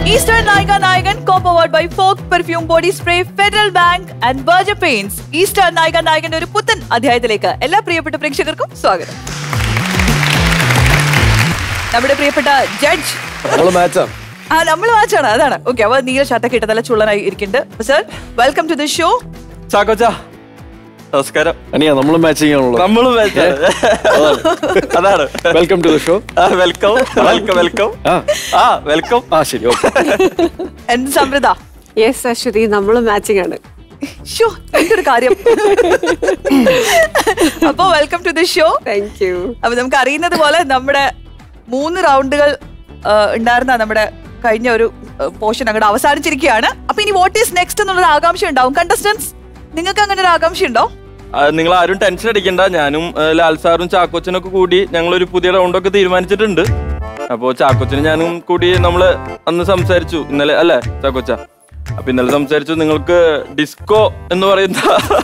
Eastern Nayika Nayakan co powered by Fogg perfume body spray Federal Bank and Berger Paints Eastern Nayika നായകന്റെ ഒരു പുത്തൻ അധ്യായത്തിലേക്ക് എല്ലാ പ്രിയപ്പെട്ട പ്രേക്ഷകർക്കും സ്വാഗതം നമ്മുടെ പ്രിയപ്പെട്ട ജഡ്ജ് നമ്മള് മാച്ചാ ആ നമ്മൾ വാച്ചാണ് അതാണ് ഓക്കെ അപ്പൊ നീല ഷർട്ടൊക്കെ ഇട്ട് നല്ല ചുള്ളനായി ഇരിക്കുന്നുണ്ട് sir welcome to the show ചാക്കോച്ച നമസ്കാരം അനിയാ നമ്മള് മാച്ചിങ് ആണല്ലോ നമ്മള് അതാണ് welcome to the show welcome welcome welcome ആ ആ വെൽക്കം ആ ശരി ഓക്കെ എന്ത് സമൃദ്ധ യെസ് അശ്വതി നമ്മൾ മാച്ചിങ് ആണ് ഷോ എന്തൊരു കാര്യം അപ്പൊ welcome to the show thank you അപ്പൊ നമുക്ക് അറിയുന്നത് പോലെ നമ്മുടെ മൂന്ന് റൗണ്ടുകൾ ഉണ്ടായിരുന്ന നമ്മുടെ കഴിഞ്ഞ ഒരു പോർഷൻ അങ്ങോട്ട് അവസാനിച്ചിരിക്കുകയാണ് അപ്പൊ ഇനി വാട്ട് ഈസ് നെക്സ്റ്റ് എന്നുള്ളൊരു ആകാംക്ഷ ഉണ്ടാവും കണ്ടസ്റ്റൻസ് നിങ്ങൾക്ക് അങ്ങനെ ഒരു ആകാംക്ഷ ഉണ്ടോ നിങ്ങൾ ആരും ടെൻഷൻ അടിക്കണ്ട ഞാനും ആ, ലാൽ സാറും ചാക്കോച്ചനും ഒക്കെ കൂടി ഞങ്ങൾ ഒരു പുതിയ റൗണ്ടൊക്കെ തീരുമാനിച്ചിട്ടുണ്ട് അപ്പോ ചാക്കോച്ചനും ഞാനും കൂടി നമ്മള് അന്ന് സംസാരിച്ചു ഇന്നലെ അല്ലേ ചാക്കോച്ച അപ്പൊ ഇന്നലെ സംസാരിച്ചു നിങ്ങൾക്ക് ഡിസ്കോ എന്ന് പറയുന്ന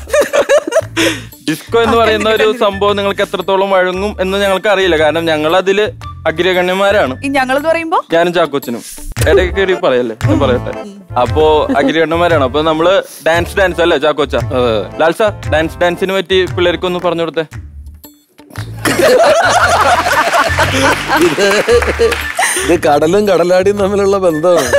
ഡിസ്കോ എന്ന് പറയുന്ന ഒരു സംഭവം നിങ്ങൾക്ക് എത്രത്തോളം വഴങ്ങും എന്ന് ഞങ്ങൾക്ക് അറിയില്ല കാരണം ഞങ്ങൾ അതില് അഗ്രഗണ്യന്മാരാണ് ഈ ഞങ്ങൾ എന്ന് പറയുമ്പോ ഞാനും ചാക്കോച്ചനും ഇടയ്ക്ക് കയറി പറയല്ലേ ഞാൻ പറയട്ടെ അപ്പോ അഗ്രഗണ്യന്മാരാണ് അപ്പൊ നമ്മള് ഡാൻസ് ഡാൻസ് അല്ലേ ചാക്കോച്ച ലാൽസ ഡാൻസ് ഡാൻസിന് പറ്റി പിള്ളേർക്ക് ഒന്ന് പറഞ്ഞു കൊടുത്തേ ഇത് കടലും കടലാടിയും തമ്മിലുള്ള ബന്ധമാണ്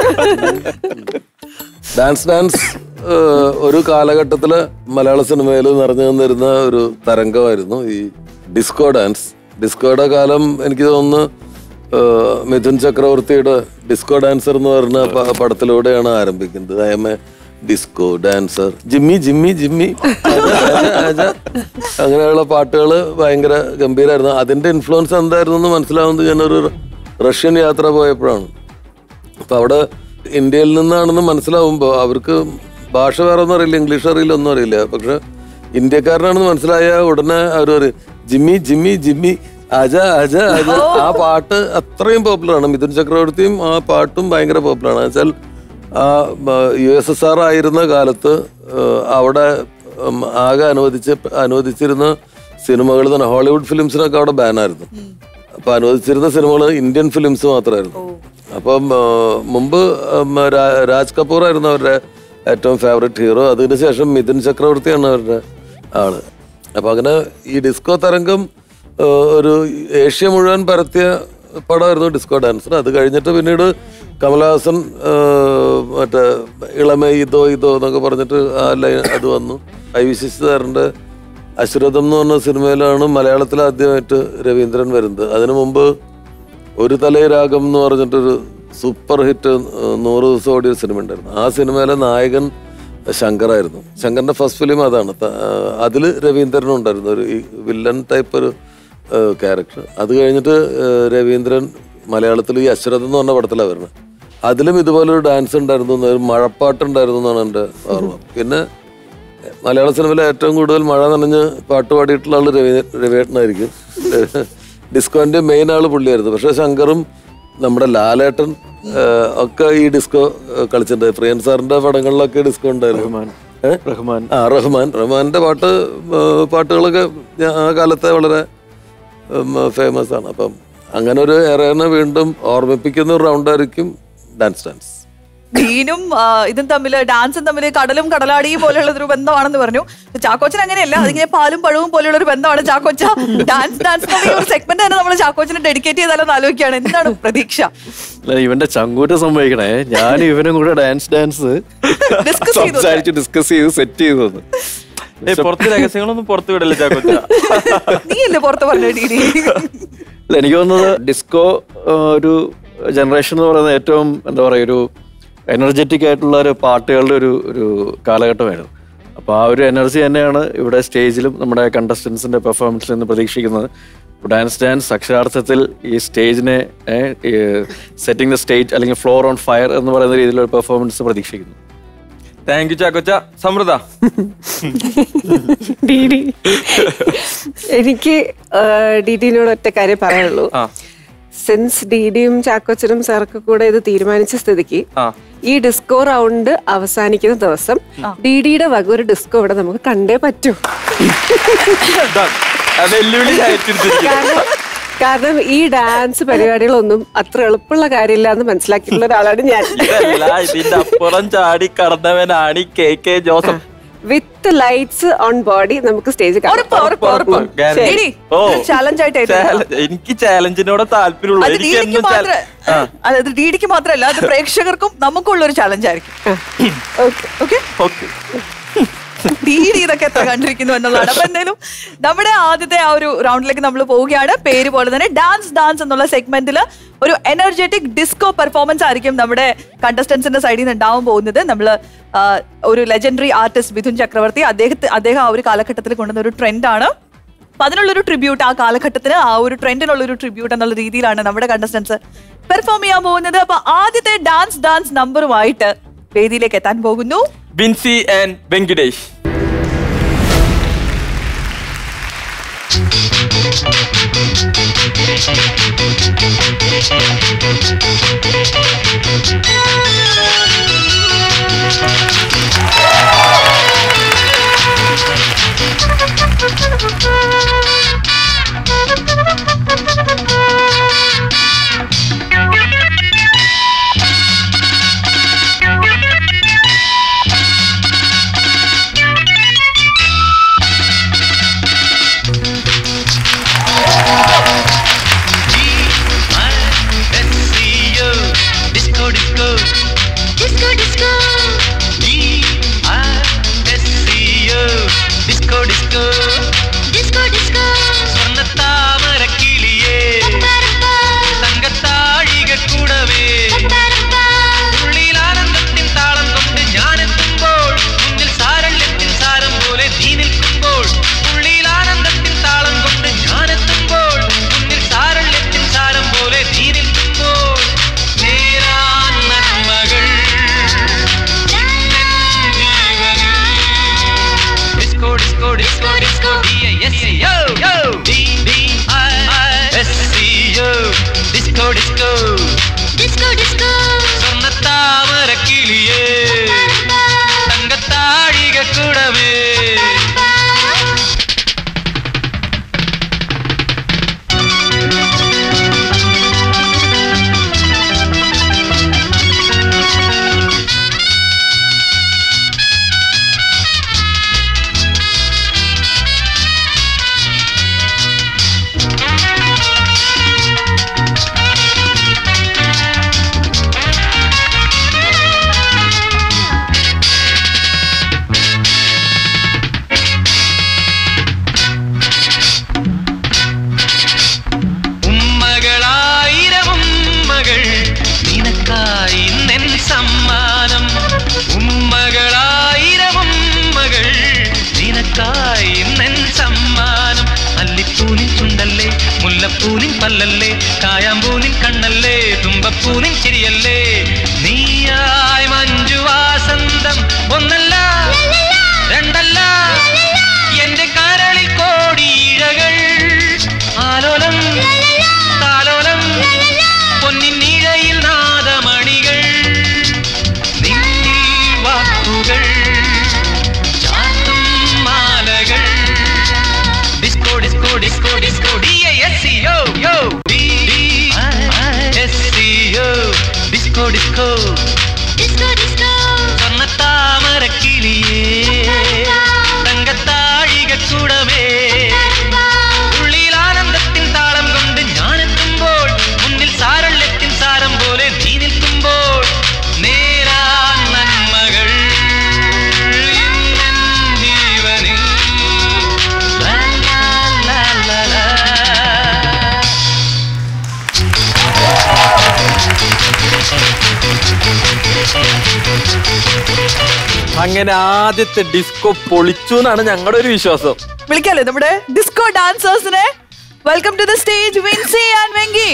ഡാൻസ് ഡാൻസ് ഏഹ്, ഒരു കാലഘട്ടത്തില് മലയാള സിനിമയിൽ നിറഞ്ഞു നിന്നിരുന്ന ഒരു തരംഗമായിരുന്നു ഈ ഡിസ്കോ ഡാൻസ് ഡിസ്കോയുടെ കാലം എനിക്ക് തോന്നുന്നു ഏഹ്, മിഥുൻ ചക്രവർത്തിയുടെ ഡിസ്കോ ഡാൻസർ എന്ന് പറഞ്ഞ പ- പടത്തിലൂടെയാണ് ആരംഭിക്കുന്നത് I am a disco dancer Jimmy Jimmy Jimmy ആജ, ആജ, ആജ. അങ്ങനെയുള്ള പാട്ടുകൾ ഭയങ്കര ഗംഭീരമായിരുന്നു അതിന്റെ ഇൻഫ്ലുവൻസ് എന്തായിരുന്നു എന്ന് മനസ്സിലാവുന്നത് ഞാനൊരു റഷ്യൻ യാത്ര പോയപ്പോഴാണ് അപ്പൊ അവിടെ ഇന്ത്യയിൽ നിന്നാണെന്ന് മനസ്സിലാവുമ്പോൾ അവർക്ക് ഭാഷ വേറെ ഒന്നും അറിയില്ല ഇംഗ്ലീഷ് അറിയില്ല ഒന്നും അറിയില്ല പക്ഷെ ഇന്ത്യക്കാരനാണെന്ന് മനസ്സിലായ ഉടനെ അവർ പറയും ജിമ്മി ജിമ്മി ജിമ്മി അജ അജ അജ ആ പാട്ട് അത്രയും പോപ്പുലറാണ് മിഥുൻ ചക്രവർത്തിയും ആ പാട്ടും ഭയങ്കര പോപ്പുലറാണ് വെച്ചാൽ ആ യു എസ് എസ് ആർ ആയിരുന്ന കാലത്ത് ആ, അവിടെ ഉം, ആകെ അനുവദിച്ച് അനുവദിച്ചിരുന്ന സിനിമകൾ തന്നെ ഹോളിവുഡ് ഫിലിംസിനൊക്കെ അവിടെ ബാനായിരുന്നു അപ്പൊ അനുവദിച്ചിരുന്ന സിനിമകൾ ഇന്ത്യൻ ഫിലിംസ് മാത്രമായിരുന്നു അപ്പം ആ, മുമ്പ് ഉം, രാ- രാജ് കപൂർ ആയിരുന്നു അവരുടെ ഏറ്റവും ഫേവറേറ്റ് ഹീറോ അതിനുശേഷം മിഥുൻ ചക്രവർത്തിയാണ് അവരുടെ ആള് അപ്പൊ അങ്ങനെ ഈ ഡിസ്കോ തരംഗം ആ, ഒരു ഏഷ്യ മുഴുവൻ പരത്തിയ പടമായിരുന്നു ഡിസ്കോ ഡാൻസർ അത് കഴിഞ്ഞിട്ട് പിന്നീട് കമലഹാസൻ ആ, മറ്റേ ഇളമ ഇതോ ഇതോ എന്നൊക്കെ പറഞ്ഞിട്ട് ആ ലൈൻ അത് വന്നു ഐ വി ശശിധരന്റെ അശ്വരഥം എന്ന് പറഞ്ഞ സിനിമയിലാണ് മലയാളത്തിൽ ആദ്യമായിട്ട് രവീന്ദ്രൻ വരുന്നത് അതിനു മുമ്പ് ഒരു തലേ രാഗം എന്ന് പറഞ്ഞിട്ടൊരു സൂപ്പർ ഹിറ്റ് നൂറ് ദിവസം ഓടിയ സിനിമ ഉണ്ടായിരുന്നു ആ സിനിമയിലെ നായകൻ ശങ്കറായിരുന്നു ശങ്കറിന്റെ ഫസ്റ്റ് ഫിലിം അതാണ് ത- ആ, അതില് രവീന്ദ്രനും ഉണ്ടായിരുന്നു ഒരു വില്ലൻ ടൈപ്പ് ഒരു ക്യാരക്ടർ അത് കഴിഞ്ഞിട്ട് ആ, രവീന്ദ്രൻ മലയാളത്തിൽ ഈ അശ്വരഥം എന്ന് പറഞ്ഞ പടത്തിലാണ് വരുന്നത് അതിലും ഇതുപോലെ ഒരു ഡാൻസ് ഉണ്ടായിരുന്നു എന്ന് ഒരു മഴപ്പാട്ടുണ്ടായിരുന്നു എന്നാണ് എൻ്റെ ഓർമ്മ പിന്നെ മലയാള സിനിമയിലെ ഏറ്റവും കൂടുതൽ മഴ നനഞ്ഞ് പാട്ട് പാടിയിട്ടുള്ള ആള് രവി രവിയേട്ടനായിരിക്കും ഡിസ്കോന്റെ മെയിൻ ആള് പുള്ളിയായിരുന്നു പക്ഷെ ശങ്കറും നമ്മുടെ ലാലേട്ടൻ ആ, ഒക്കെ ഈ ഡിസ്കോ ആ, കളിച്ചിട്ടുണ്ട് പ്രിയൻ സാറിന്റെ പടങ്ങളിലൊക്കെ ഡിസ്കോ ഉണ്ടായിരുന്നു ഏ? റഹ്മാൻ ആ റഹ്മാൻ റഹ്മാന്റെ പാട്ട് ആ, പാട്ടുകളൊക്കെ ഞാൻ ആ കാലത്തെ വളരെ ഫേമസ് ആണ് അപ്പം അങ്ങനെ ഒരു എറേനെ വീണ്ടും ഓർമ്മിപ്പിക്കുന്ന ഒരു റൗണ്ടായിരിക്കും ഡാൻസ് ഡാൻസ് ഡീനും ആ, ഇതും തമ്മിൽ ഡാൻസും തമ്മിൽ കടലും കടലാടിയും പോലെയുള്ള ഒരു ബന്ധമാണെന്ന് പറഞ്ഞു ചാക്കോച്ചൻ അങ്ങനെയല്ല അതിങ്ങനെ പാലും പഴവും പോലെയുള്ള ഒരു ബന്ധമാണ് ചാക്കോച്ച ഡാൻസ് ഡാൻസ് എന്നുള്ള ഈ ഒരു സെഗ്മെന്റ് തന്നെ നമ്മൾ ചാക്കോച്ചനെ ഡെഡിക്കേറ്റ് ചെയ്താലെന്ന് ആലോചിക്കുകയാണ് എന്താണ് പ്രതീക്ഷ അല്ല, ഇവന്റെ ചങ്കൂറ്റ സംഭവിക്കണേ ഞാൻ ഇവനും കൂടെ ഡാൻസ് ഡാൻസ് ഡിസ്കസ് ചെയ്തു സംസാരിച്ച് ഡിസ്കസ് ചെയ്ത് സെറ്റ് ചെയ്തു തന്നു. ഏ പുറത്ത് രഹസ്യങ്ങളൊന്നും പുറത്ത് വിടല്ലേ ചാക്കോച്ച നീയല്ലേ പുറത്ത് പറഞ്ഞു ഡീഡി അല്ല, എനിക്ക് തോന്നുന്നത് ഡിസ്കോ ഒരു ജനറേഷൻ എന്ന് പറയുന്നത് ഏറ്റവും എന്താ പറയുക ഒരു എനർജറ്റിക് ആയിട്ടുള്ള ഒരു പാട്ടുകളുടെ ഒരു ഒരു കാലഘട്ടമായിരുന്നു അപ്പോൾ ആ ഒരു എനർജി തന്നെയാണ് ഇവിടെ സ്റ്റേജിലും നമ്മുടെ കണ്ടസ്റ്റൻസിന്റെ പെർഫോമൻസിൽ നിന്ന് പ്രതീക്ഷിക്കുന്നത് ഡാൻസ് ഡാൻസ് അക്ഷരാർത്ഥത്തിൽ ഈ സ്റ്റേജിനെ സെറ്റിംഗ് ദ സ്റ്റേജ് അല്ലെങ്കിൽ ഫ്ലോർ ഓൺ ഫയർ എന്ന് പറയുന്ന രീതിയിലുള്ള പെർഫോമൻസ് പ്രതീക്ഷിക്കുന്നു താങ്ക് യു ചാക്കോച്ച സമൃദ്ധ ഡിഡി എനിക്ക് ഡിഡിനോട് ഒറ്റ കാര്യം പറയാനുള്ളൂ ആ സിൻസ് ഡിഡിയും ചാക്കോച്ചനും സാർക്ക് കൂടെ ഇത് തീരുമാനിച്ച സ്ഥിതിക്ക് ആ ഈ ഡിസ്കോ റൗണ്ട് അവസാനിക്കുന്ന ദിവസം ഡിഡിയുടെ വക ഒരു ഡിസ്കോ ഇവിടെ നമുക്ക് കണ്ടേ പറ്റൂ Done. ആ വെല്ലുവിളി ഞാൻ ഏറ്റെടുത്തിരിക്കുന്നു. കാരണം കാരണം ഈ ഡാൻസ് പരിപാടികളൊന്നും അത്ര എളുപ്പമുള്ള കാര്യമില്ല എന്ന് മനസ്സിലാക്കിയിട്ടുള്ള ഒരാളാണ് ഞാൻ ഇതല്ല ഇതിന്റെ അപ്പുറം ചാടി കടന്നവനാണ് ഈ K K Joseph with lights on body നമുക്ക് സ്റ്റേജ് ഉറപ്പ്, ഉറപ്പ്, ഉറപ്പ്. Guarantee. ശരി. ഓ. challenge ആയിട്ട് ഏറ്റെടുക്കാം. Challenge. എനിക്ക് ചാലഞ്ചിനോട് താല്പര്യമുള്ളൂ അത് എനിക്ക് ഡീഡിക്ക് എന്നും മാത്രം chal- ആ. അതായത് ഡീഡിക്ക് മാത്രമല്ല അത് പ്രേക്ഷകർക്കും നമുക്കുള്ള ഒരു ചലഞ്ച് ആയിരിക്കും ഓക്കെ ഓക്കെ Okay. ഡീഡി ഇതൊക്കെ എത്ര കണ്ടിരിക്കുന്നു എന്നുള്ളതാണ് അപ്പൊ എന്തായാലും നമ്മുടെ ആദ്യത്തെ ആ ഒരു റൗണ്ടിലേക്ക് നമ്മൾ പോവുകയാണ് പേര് പോലെ തന്നെ ഡാൻസ് ഡാൻസ് എന്നുള്ള സെഗ്മെന്റിൽ ഒരു എനർജറ്റിക് ഡിസ്കോ പെർഫോമൻസ് ആയിരിക്കും നമ്മുടെ കണ്ടസ്റ്റൻസിന്റെ സൈഡിൽ നിന്ന് ഉണ്ടാവാൻ പോകുന്നത് നമ്മൾ ഒരു ലെജൻഡറി ആർട്ടിസ്റ്റ് മിഥുൻ ചക്രവർത്തി അദ്ദേഹത്തെ അദ്ദേഹം ആ ഒരു കാലഘട്ടത്തിൽ കൊണ്ടുവന്ന ഒരു ട്രെൻഡാണ് അപ്പൊ അതിനുള്ളൊരു ട്രിബ്യൂട്ട് ആ കാലഘട്ടത്തിന് ആ ഒരു ട്രെൻഡിനുള്ള ഒരു ട്രിബ്യൂട്ട് എന്നുള്ള രീതിയിലാണ് നമ്മുടെ കണ്ടസ്റ്റൻസ് പെർഫോം ചെയ്യാൻ പോകുന്നത് അപ്പൊ ആദ്യത്തെ ഡാൻസ് ഡാൻസ് നമ്പറുമായിട്ട് വേദിയിലേക്ക് എത്താൻ പോകുന്നു Binsi and Venkatesh Disco, disco. Disco, disco. D-I-S-C-O. Disco, disco. Disco, disco. സ്വർണ്ണത്താമര കിളിയേ തങ്കത്താഴിക കൂടവേ ഉള്ളിൽ ആനന്ദത്തിൻ താളം കൊണ്ട് ഞാനെത്തുമ്പോൾ മുന്നിൽ സാരല്യത്തിൻ സാരം പോലെ നീ നിൽക്കുമ്പോൾ ഉള്ളിൽ ആനന്ദത്തിൻ താളം കൊണ്ട് ഞാനെത്തുമ്പോൾ മുന്നിൽ സാരല്യത്തിൻ സാരം പോലെ നീ നിൽക്കുമ്പോൾ നേരാൻ നന്മകൾ disco disco disco disco yo yo D D I S C yo disco disco disco disco സ്വർണ്ണത്താമര കിളിയേ തങ്കത്താഴിക കൂടവേ ഉമ്മകളായിരം ഉമ്മകൾ നിനക്കായി നെൻ സമ്മാനം ഉമ്മകളായിരം ഉമ്മകൾ നിനക്കായി നെൻ സമ്മാനം അല്ലിപ്പൂനിൻ ചുണ്ടല്ലേ മുല്ലപ്പൂനിൻ പല്ലല്ലേ കായാമ്പൂനിൻ കണ്ണല്ലേ തുമ്പപ്പൂനിൻ ചിരിയല്ലേ നീയായി മഞ്ജു വാസന്തം ഒന്നല്ല രണ്ടല്ല എന്റെ കരളിൽ കോടിയിഴകൾ ആലോലം താലോലം പൊന്നിൻ നിഴയിൽ നാദമണികൾ നിന്നിൽ വാക്കുകൾ ചാത്തും മാലകൾ disco disco disco disco D S C yo yo D S C yo disco disco disco disco സ്വർണ്ണത്താമര കിളിയേ തങ്കത്താഴിക കൂടവേ ഉള്ളിൽ ആനന്ദത്തിൻ താളം കൊണ്ട് ഞാനെത്തുമ്പോൾ മുന്നിൽ സാരള്യത്തിൻ സാരം പോലെ നീ നിൽക്കുമ്പോൾ നേരാ നന്മകൾ ഇന്നെൻ ജീവനിൽ ലാ, ലാ, ലാ, ലാ, ലാ. അങ്ങനെ ആദ്യത്തെ ഡിസ്കോ പൊളിച്ചു എന്നാണ് ഞങ്ങളുടെ ഒരു വിശ്വാസം വിളിക്കാലോ നമ്മുടെ ഡിസ്കോ ഡാൻസേഴ്സിനെ welcome to the stage Vincy and Venky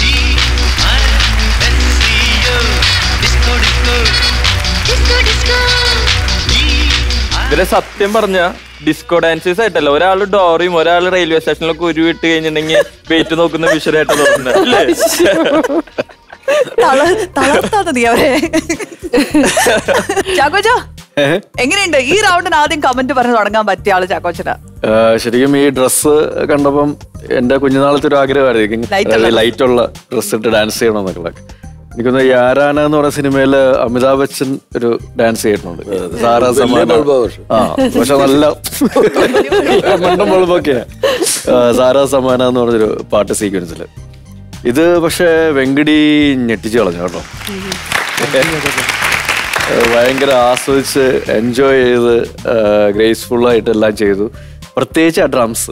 Disco, disco. Disco, disco. ഇതിലെ സത്യം പറഞ്ഞ ഡിസ്കോ ഡാൻസേഴ്സ് ആയിട്ടല്ല ഒരാൾ ഡോറിയും ഒരാൾ റെയിൽവേ സ്റ്റേഷനിലൊക്കെ ഒരു വിട്ട് കഴിഞ്ഞിട്ടുണ്ടെങ്കിൽ വെയിറ്റ് നോക്കുന്ന വിഷയമായിട്ട് തോന്നുന്നത് അല്ലേ തള- തളർത്താതെ നീ അവരെ ചാക്കോച്ച എങ്ങനെയുണ്ട് ഈ റൗണ്ടിന് ആദ്യം കമന്റ് പറഞ്ഞ് തുടങ്ങാൻ പറ്റിയ ആള് ചാക്കോച്ചന ആ, ശരിക്കും ഈ ഡ്രസ്സ് കണ്ടപ്പം എന്റെ കുഞ്ഞുനാളത്തെ ഒരു ആഗ്രഹമായിരിക്കും Light അതായത് ലൈറ്റ് ഉള്ള ഡ്രസ്സ് ഇട്ട് ഡാൻസ് ചെയ്യണം എന്നൊക്കെ എനിക്കൊന്ന് യാരാന എന്ന് പറയുന്ന സിനിമയില് അമിതാഭ് ബച്ചൻ ഒരു ഡാൻസ് ചെയ്തിട്ടുണ്ട് സാറാ വലിയ സമ്മാന ബൾബാ പക്ഷെ. ആ പക്ഷെ നല്ല മണ്ടം ബൾബൊക്കെയാ ആ, സാറാ സമ്മാന എന്ന് പറഞ്ഞൊരു പാട്ട് സീക്വൻസിൽ ഇത് പക്ഷെ വെങ്കടി ഞെട്ടിച്ചു കളഞ്ഞു കേട്ടോ ഏഹ് ഭയങ്കര ആസ്വദിച്ച് എൻജോയ് ചെയ്ത് ഗ്രേസ്ഫുൾ ആയിട്ട് എല്ലാം ചെയ്തു പ്രത്യേകിച്ച് ആ ഡ്രംസ്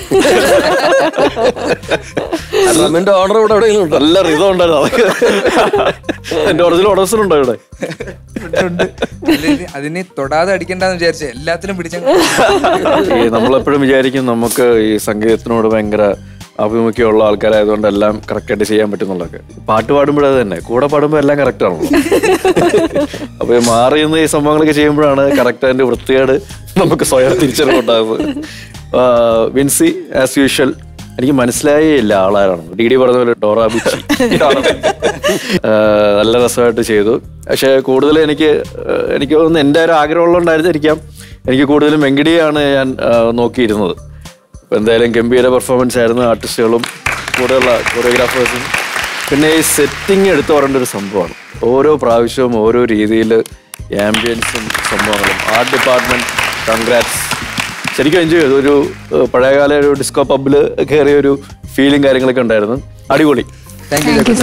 ഡ്രമ്മിന്റെ ഓർഡർ ഇവിടെ എവിടെയെങ്കിലും ഉണ്ടോ നല്ല റിതം ഉണ്ടായിരുന്നു അതൊക്കെ എന്റെ ഒറിജിനൽ ഉടമസ്ഥനുണ്ടോ ഇവിടെ ഉണ്ട്. അതിന് അതിനെ തൊടാതെ അടിക്കണ്ടെന്ന് വിചാരിച്ചു എല്ലാത്തിലും പിടിച്ച ഈ നമ്മളെപ്പോഴും വിചാരിക്കും നമുക്ക് ഈ സംഗീതത്തിനോട് ഭയങ്കര ആഭിമുഖ്യമുള്ള ആൾക്കാരായതുകൊണ്ട് എല്ലാം കറക്റ്റായിട്ട് ചെയ്യാൻ പറ്റുന്നുള്ളതൊക്കെ പാട്ട് പാടുമ്പോഴത് തന്നെ കൂടെ പാടുമ്പോൾ എല്ലാം കറക്റ്റ് ആണല്ലോ അപ്പൊ ഈ മാറി നിന്ന് ഈ സംഭവങ്ങളൊക്കെ ചെയ്യുമ്പോഴാണ് കറക്റ്റ് അതിന്റെ വൃത്തികേട് നമുക്ക് സ്വയം തിരിച്ചറിവുണ്ടാകുന്നത് ആഹ് വിൻസി ആസ് യൂഷ്വൽ എനിക്ക് മനസ്സിലായേ ഇല്ല ആളാരാണ് ഡി ഡി പറഞ്ഞ പോലെ ഡോറ ബുച്ചി ആഹ് നല്ല രസമായിട്ട് ചെയ്തു പക്ഷെ കൂടുതൽ എനിക്ക് ആഹ് എനിക്ക് തോന്നുന്നു എൻ്റെ ഒരു ആഗ്രഹമുള്ളതുകൊണ്ടായിരിക്കാം എനിക്ക് കൂടുതലും വെങ്കിടിയാണ് ഞാൻ ആഹ് നോക്കിയിരുന്നത് അപ്പൊ എന്തായാലും ഗംഭീര പെർഫോമൻസ് ആയിരുന്നു ആർട്ടിസ്റ്റുകളും കൂടെയുള്ള കൊറിയോഗ്രാഫേഴ്സും പിന്നെ ഈ സെറ്റിംഗ് എടുത്തു പറയേണ്ട ഒരു സംഭവമാണ് ഓരോ പ്രാവശ്യവും ഓരോ രീതിയിൽ ആംബിയൻസും സംഭവങ്ങളും ആർട്ട് ഡിപ്പാർട്ട്മെന്റ് കൺഗ്രാറ്റ്സ് ശരിക്കും എൻജോയ് ചെയ്തു ഒരു ഏഹ്, പഴയകാല ഒരു ഡിസ്കോ പബ്ബിൽ കയറിയ ഒരു ഫീലിംഗ് കാര്യങ്ങളൊക്കെ ഉണ്ടായിരുന്നു അടിപൊളി താങ്ക് യു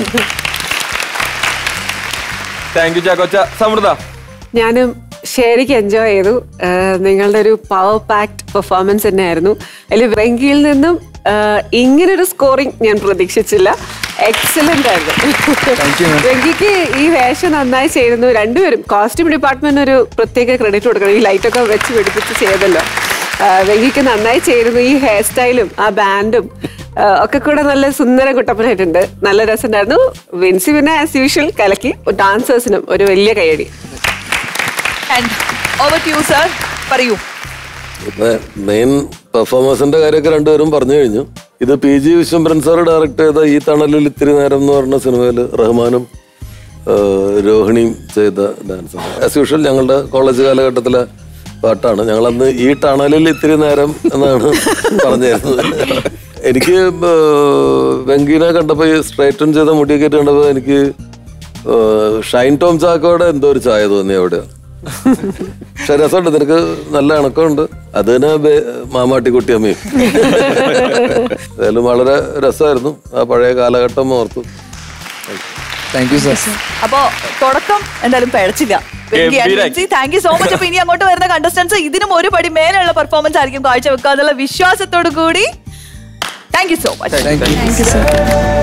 താങ്ക് യു ചാക്കോച്ച സമൃദ്ധ ഞാനും ശരിക്കും എൻജോയ് ചെയ്തു ആഹ് നിങ്ങളുടെ ഒരു പവർ പാക്ഡ് പെർഫോമൻസ് തന്നെയായിരുന്നു അതിൽ വെങ്കിയിൽ നിന്നും ആഹ് ഇങ്ങനൊരു സ്കോറിംഗ് ഞാൻ പ്രതീക്ഷിച്ചില്ല എക്സലന്റ് ആയിരുന്നു വെങ്കിക്ക് ഈ വേഷം നന്നായി ചെയ്യുന്നു രണ്ടുപേരും കോസ്റ്റ്യൂം ഡിപ്പാർട്ട്മെന്റ് ഒരു പ്രത്യേക ക്രെഡിറ്റ് കൊടുക്കണം ഈ ലൈറ്റൊക്കെ വെച്ച് പിടിപ്പിച്ച് ചെയ്തല്ലോ ആഹ് വെങ്കിക്ക് നന്നായി ചേരുന്നു ഈ ഹെയർ സ്റ്റൈലും ആ ബാൻഡും ഒക്കെ കൂടെ നല്ല സുന്ദര കുട്ടപ്പനായിട്ടുണ്ട് നല്ല രസമുണ്ടായിരുന്നു വിൻസി പിന്നെ ആസ് യൂഷ്വൽ കലക്കി ഡാൻസേഴ്സിനും ഒരു വലിയ കൈയടി and over to you sir പറയൂ മെയിൻ പെർഫോമൻസിന്റെ കാര്യമൊക്കെ രണ്ടുപേരും പറഞ്ഞു കഴിഞ്ഞു ഇത് P G Vishwambharan sir direct ചെയ്ത ഈ തണലിൽ ഇത്തിരി നേരം എന്ന് പറഞ്ഞ സിനിമയിൽ റഹ്മാനും ആ, രോഹിണിയും ചെയ്ത ഡാൻസ് ആണ് ആസ് യൂഷ്വൽ ഞങ്ങളുടെ കോളേജ് കാലഘട്ടത്തിലെ പാട്ടാണ് ഞങ്ങളന്ന് ഈ ടണലിൽ ഇത്തിരി നേരം എന്നാണ് പറഞ്ഞിരുന്നത് എനിക്ക് ആ, വെങ്കീനെ കണ്ടപ്പോൾ ഈ സ്ട്രൈറ്റൺ ചെയ്ത മുടിയൊക്കെ ഇട്ട് കണ്ടപ്പോൾ എനിക്ക് ആ, ഷൈൻ ടോം ചാക്കോയുടെ എന്തോ ഒരു ചായ തോന്നി അവിടെ പക്ഷെ രസമുണ്ട് നിനക്ക് നല്ല ഇണക്കമുണ്ട് അത് തന്നെ ബേ- മാമാട്ടിക്കുട്ടിയമ്മയും ഏതായാലും വളരെ രസമായിരുന്നു ആ പഴയ കാലഘട്ടം ഓർത്തു താങ്ക് യു സർ അപ്പോ തുടക്കം എന്തായാലും പിഴച്ചില്ല ഗംഭീരായി. താങ്ക് യു സോ മച്ച് അപ്പൊ ഇനി അങ്ങോട്ട് വരുന്ന കണ്ടസ്റ്റൻസ് ഇതിനും ഒരു പടി മേലെയുള്ള പെർഫോമൻസ് ആയിരിക്കും കാഴ്ചവെക്കുക എന്നുള്ള വിശ്വാസത്തോടു കൂടി thank you so much thank you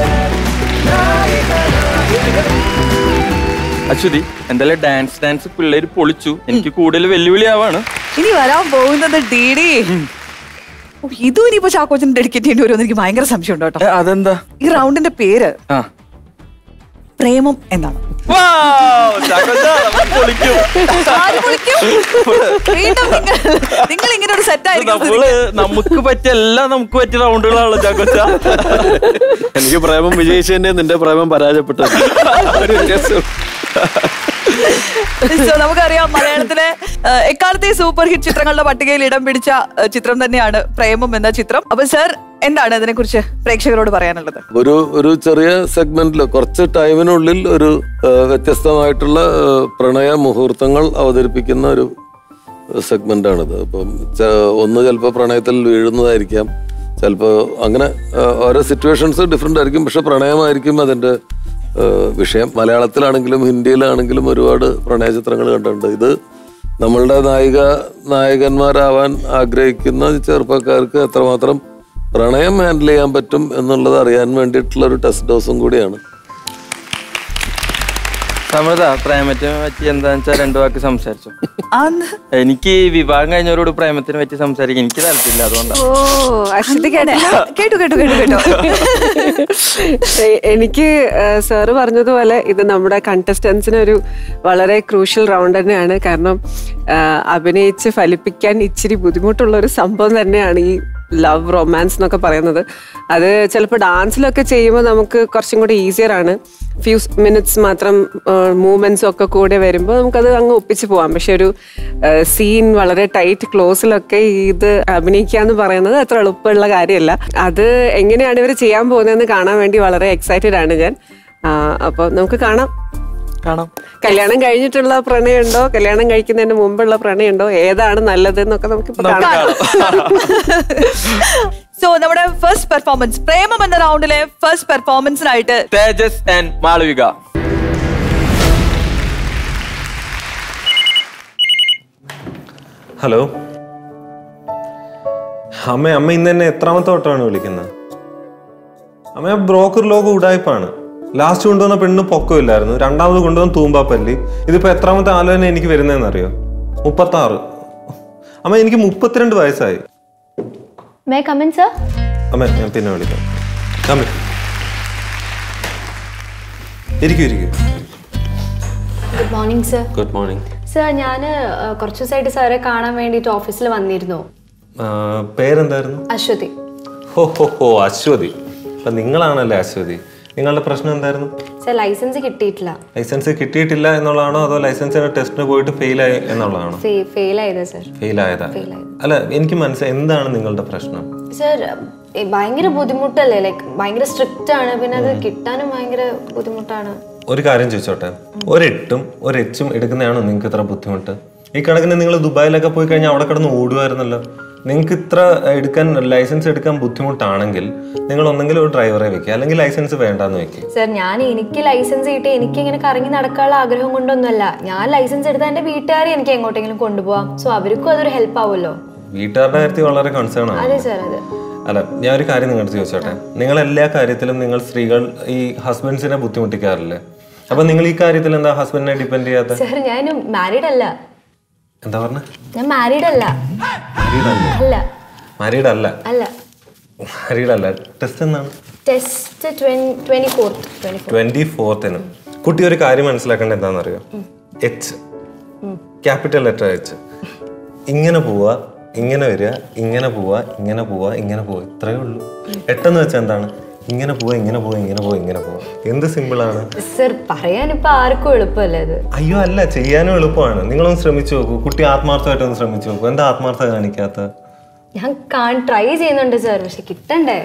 Aswathy എന്തായാലും ഡാൻസ് ഡാൻസ് പിള്ളേര് പൊളിച്ചു എനിക്ക് കൂടുതൽ വെല്ലുവിളിയാവാണ് ഇനി വരാൻ പോകുന്നത് ഡി ഡി ഓ, ഇതും ഇനിയിപ്പോ ചാക്കോച്ചന് ഡെഡിക്കേറ്റ് ചെയ്യേണ്ടി വരുമെന്ന് എനിക്ക് ഭയങ്കര സംശയം ഉണ്ട് കേട്ടോ ഏ, അതെന്താ ഈ റൗണ്ടിന്റെ പേര് ആ പ്രേമം എന്നാണ് Wow, ചാക്കോച്ചാ, നമുക്ക് പൊളിക്കും. ആര് വിളിക്കും? വീണ്ടും നിങ്ങൾ നിങ്ങൾ ഇങ്ങനെ ഒരു സെറ്റ് ആയിരിക്കും നമ്മള് നമുക്ക് പറ്റിയ എല്ലാം നമുക്ക് പറ്റിയ റൗണ്ടുകളാണല്ലോ ചാക്കോച്ച എനിക്ക് പ്രേമം വിജയിച്ചതിന്റെ നിന്റെ പ്രേമം പരാജയപ്പെട്ടത് ഒരു വ്യത്യാസം So, നമുക്കറിയാം മലയാളത്തിലെ ആ, എക്കാലത്തെ സൂപ്പർ ഹിറ്റ് ചിത്രങ്ങളുടെ പട്ടികയിൽ ഇടം പിടിച്ച ആ, ചിത്രം തന്നെയാണ് പ്രേമം എന്ന ചിത്രം അപ്പൊ സർ എന്താണ് ഇതിനെ കുറിച്ച് പ്രേക്ഷകരോട് പറയാനുള്ളത് ഒരു ഒരു ചെറിയ സെഗ്മെന്റിൽ കുറച്ച് ടൈമിനുള്ളിൽ ഒരു ആ, വ്യത്യസ്തമായിട്ടുള്ള ആ, പ്രണയ മുഹൂർത്തങ്ങൾ അവതരിപ്പിക്കുന്ന ഒരു സെഗ്മെന്റ് ആണിത് അപ്പം ച- ഒന്ന് ചിലപ്പോൾ പ്രണയത്തിൽ വീഴുന്നതായിരിക്കാം ചിലപ്പോൾ അങ്ങനെ ആ, ഓരോ സിറ്റുവേഷൻസ് ഡിഫറെൻ്റ് ആയിരിക്കും പക്ഷെ പ്രണയമായിരിക്കും അതിൻ്റെ ആ, വിഷയം മലയാളത്തിലാണെങ്കിലും ഹിന്ദിയിലാണെങ്കിലും ഒരുപാട് പ്രണയ ചിത്രങ്ങൾ കണ്ടിട്ടുണ്ട് ഇത് നമ്മളുടെ നായിക നായകന്മാരാവാൻ ആഗ്രഹിക്കുന്ന ചെറുപ്പക്കാർക്ക് എത്രമാത്രം പ്രണയം ഹാൻഡിൽ ചെയ്യാൻ പറ്റും എന്നുള്ളത് അറിയാൻ വേണ്ടിയിട്ടുള്ള ഒരു ടെസ്റ്റ് ഡോസും കൂടിയാണ് സമൃദ്ധ പ്രേമത്തിനെ പറ്റി എന്താന്ന് വെച്ചാൽ രണ്ടു വാക്ക് സംസാരിച്ചു ആന്ന് എനിക്ക് ഈ വിവാഹം കഴിഞ്ഞവരോട് പ്രേമത്തിനെ പറ്റി സംസാരിക്കാൻ എനിക്ക് താല്പര്യമില്ല അതുകൊണ്ടാണ് ഓ അശ്വതി കേട്ടില്ല കേട്ടു കേട്ടു കേട്ടു കേട്ടോ എ- എനിക്ക് സാറ് പറഞ്ഞതുപോലെ ഇത് നമ്മുടെ കണ്ടസ്റ്റൻസിന് ഒരു വളരെ ക്രൂഷ്യൽ റൗണ്ട് തന്നെയാണ് കാരണം ആ, അഭിനയിച്ച് ഫലിപ്പിക്കാൻ ഇച്ചിരി ബുദ്ധിമുട്ടുള്ള ഒരു സംഭവം തന്നെയാണ് ഈ ലവ് റൊമാൻസ് എന്നൊക്കെ പറയുന്നത് അത് ചിലപ്പോൾ ഡാൻസിലൊക്കെ ചെയ്യുമ്പോൾ നമുക്ക് കുറച്ചും കൂടി ഈസിയർ ആണ് ഫ്യൂ മിനിറ്റ്സ് മാത്രം മൂവ്മെന്റ്സും ഒക്കെ കൂടെ വരുമ്പോൾ നമുക്കത് അങ്ങ് ഒപ്പിച്ച് പോവാം പക്ഷെ ഒരു സീൻ വളരെ ടൈറ്റ് ക്ലോസിലൊക്കെ ഇത് അഭിനയിക്കുക എന്ന് പറയുന്നത് അത്ര എളുപ്പമുള്ള കാര്യമല്ല അത് എങ്ങനെയാണ് ഇവർ ചെയ്യാൻ പോകുന്നതെന്ന് കാണാൻ വേണ്ടി വളരെ എക്സൈറ്റഡ് ആണ് ഞാൻ അപ്പോൾ നമുക്ക് കാണാം കാണാം കല്യാണം കഴിഞ്ഞിട്ടുള്ള പ്രണയമുണ്ടോ കല്യാണം കഴിക്കുന്നതിന് മുമ്പുള്ള പ്രണയമുണ്ടോ ഏതാണ് നല്ലത് എന്നൊക്കെ നമുക്ക് കാണാം സോ നമ്മുടെ ഫസ്റ്റ് പെർഫോമൻസ് പ്രേമം എന്ന റൗണ്ടിലെ ഫസ്റ്റ് പെർഫോമൻസിനായിട്ട് തേജസ് ആൻഡ് മാളവിക ഹലോ അമ്മ അമ്മ ഇന്ന് എന്നെ എത്രാമത്തെ വട്ടമാണ് വിളിക്കുന്നത് അമ്മ ആ ബ്രോക്കർ ലോകം ഉടായ്പാണ് ലാസ്റ്റ് കൊണ്ടുവന്ന പെണ്ണ് പൊക്കമില്ലായിരുന്നു രണ്ടാമത് കൊണ്ടുവന്ന തൂമ്പാപ്പല്ലി ഇതിപ്പോ എത്രാമത്തെ ആലോചന എനിക്ക് വരുന്നതെന്ന് അറിയോ മുപ്പത്തി ആറ് അമ്മ എനിക്ക് മുപ്പത്തിരണ്ട് വയസ്സായി മേ കമൻ സർ അമ്മ ഞാൻ പിന്നെ വിളിക്കാം അമ്മ ഇരിക്കൂ ഇരിക്കൂ good morning sir good morning sir ഞാൻ കുറച്ച് ദിവസമായിട്ട് സാറെ കാണാൻ വേണ്ടിയിട്ട് ഓഫീസിൽ വന്നിരുന്നു പേരെന്തായിരുന്നു അശ്വതി ഹോ ഹോ ഹോ അശ്വതി അപ്പൊ നിങ്ങളാണല്ലേ അശ്വതി നിങ്ങളുടെ പ്രശ്നം എന്തായിരുന്നു സർ ലൈസൻസ് കിട്ടിയിട്ടില്ല ലൈസൻസ് കിട്ടിയിട്ടില്ല എന്നുള്ളതാണോ അതോ ലൈസൻസിന് ടെസ്റ്റിന് പോയിട്ട് ഫെയിൽ ആയി എന്നുള്ളതാണോ ഫെയിൽ ആയത് സർ ഫെയിൽ ആയതാ Fail ആയത്. അല്ല എനിക്ക് മനസ്സിലായി എന്താണ് നിങ്ങളുടെ പ്രശ്നം സർ ഭയങ്കര ബുദ്ധിമുട്ടല്ലേ ലൈക്ക് ഭയങ്കര സ്ട്രിക്റ്റ് ആണ് പിന്നെ അത് കിട്ടാനും ഭയങ്കര ബുദ്ധിമുട്ടാണ് ഒരു കാര്യം ചോദിച്ചോട്ടെ ഒരെട്ടും ഒരെച്ചും എടുക്കുന്നതാണോ നിങ്ങൾക്ക് ഇത്ര ബുദ്ധിമുട്ട് ഈ കണക്കിന് നിങ്ങൾ ദുബായിലൊക്കെ പോയി കഴിഞ്ഞാൽ അവിടെ കിടന്ന് ഓടുമായിരുന്നല്ലോ നിങ്ങൾക്ക് ഇത്ര എടുക്കാൻ ലൈസൻസ് എടുക്കാൻ ബുദ്ധിമുട്ടാണെങ്കിൽ നിങ്ങൾ ഒന്നെങ്കിലും ഒരു ഡ്രൈവറെ വെക്കുക അല്ലെങ്കിൽ ലൈസൻസ് വേണ്ടാന്ന് വെക്കുക സർ ഞാൻ എനിക്ക് ലൈസൻസ് കിട്ടി എനിക്ക് ഇങ്ങനെ കറങ്ങി നടക്കാനുള്ള ആഗ്രഹം കൊണ്ടൊന്നുമല്ല ഞാൻ ലൈസൻസ് എടുത്താൽ എൻ്റെ വീട്ടുകാരെ എനിക്ക് എങ്ങോട്ടെങ്കിലും കൊണ്ടുപോകാം സോ അവർക്കും അതൊരു ഹെൽപ്പ് ആവുമല്ലോ വീട്ടുകാരുടെ കാര്യത്തിൽ വളരെ കൺസേൺ ആണ് അതെ സർ അതെ അല്ല ഞാൻ ഒരു കാര്യം നിങ്ങളുടെ ചോദിച്ചോട്ടെ നിങ്ങൾ എല്ലാ കാര്യത്തിലും നിങ്ങൾ സ്ത്രീകൾ ഈ ഹസ്ബൻഡ്സിനെ ബുദ്ധിമുട്ടിക്കാറില്ലേ അപ്പൊ നിങ്ങൾ ഈ കാര്യത്തിൽ എന്താ ഹസ്ബൻഡിനെ ഡിപ്പെൻഡ് ചെയ്യാത്ത സർ ഞാൻ മാരീഡ് അല്ല എന്താ പറഞ്ഞ ഞാൻ മാരീഡ് അല്ല മാരീഡ് അല്ല അല്ല മാരീഡ് അല്ല അല്ല മാരീഡ് അല്ല ടെസ്റ്റ് എന്നാണ് test twenty fourth twenty fourth twenty ഫോർത്തിന് കുട്ടി ഒരു കാര്യം മനസ്സിലാക്കേണ്ടത് എന്താണെന്നറിയോ എച്ച് ക്യാപിറ്റൽ ലെറ്റർ എച്ച് ഇങ്ങനെ പോവുക ഇങ്ങനെ വരിക ഇങ്ങനെ പോവുക ഇങ്ങനെ പോവുക ഇങ്ങനെ പോവുക ഇത്രയേ ഉള്ളൂ എട്ടെന്ന് വെച്ചാൽ എന്താണ് ഇങ്ങനെ പോവുക ഇങ്ങനെ പോവുക ഇങ്ങനെ പോവുക ഇങ്ങനെ പോവുക എന്ത് സിമ്പിളാണ് സർ പറയാൻ ഇപ്പൊ ആർക്കും എളുപ്പമല്ലേ ഇത് അയ്യോ അല്ല ചെയ്യാനും എളുപ്പമാണ് നിങ്ങളൊന്ന് ശ്രമിച്ചു നോക്കൂ കുട്ടി ആത്മാർത്ഥമായിട്ടൊന്ന് ശ്രമിച്ചു നോക്കൂ എന്താ ആത്മാർത്ഥത കാണിക്കാത്ത ഞാൻ കാൺ ട്രൈ ചെയ്യുന്നുണ്ട് സർ പക്ഷെ കിട്ടണ്ടേ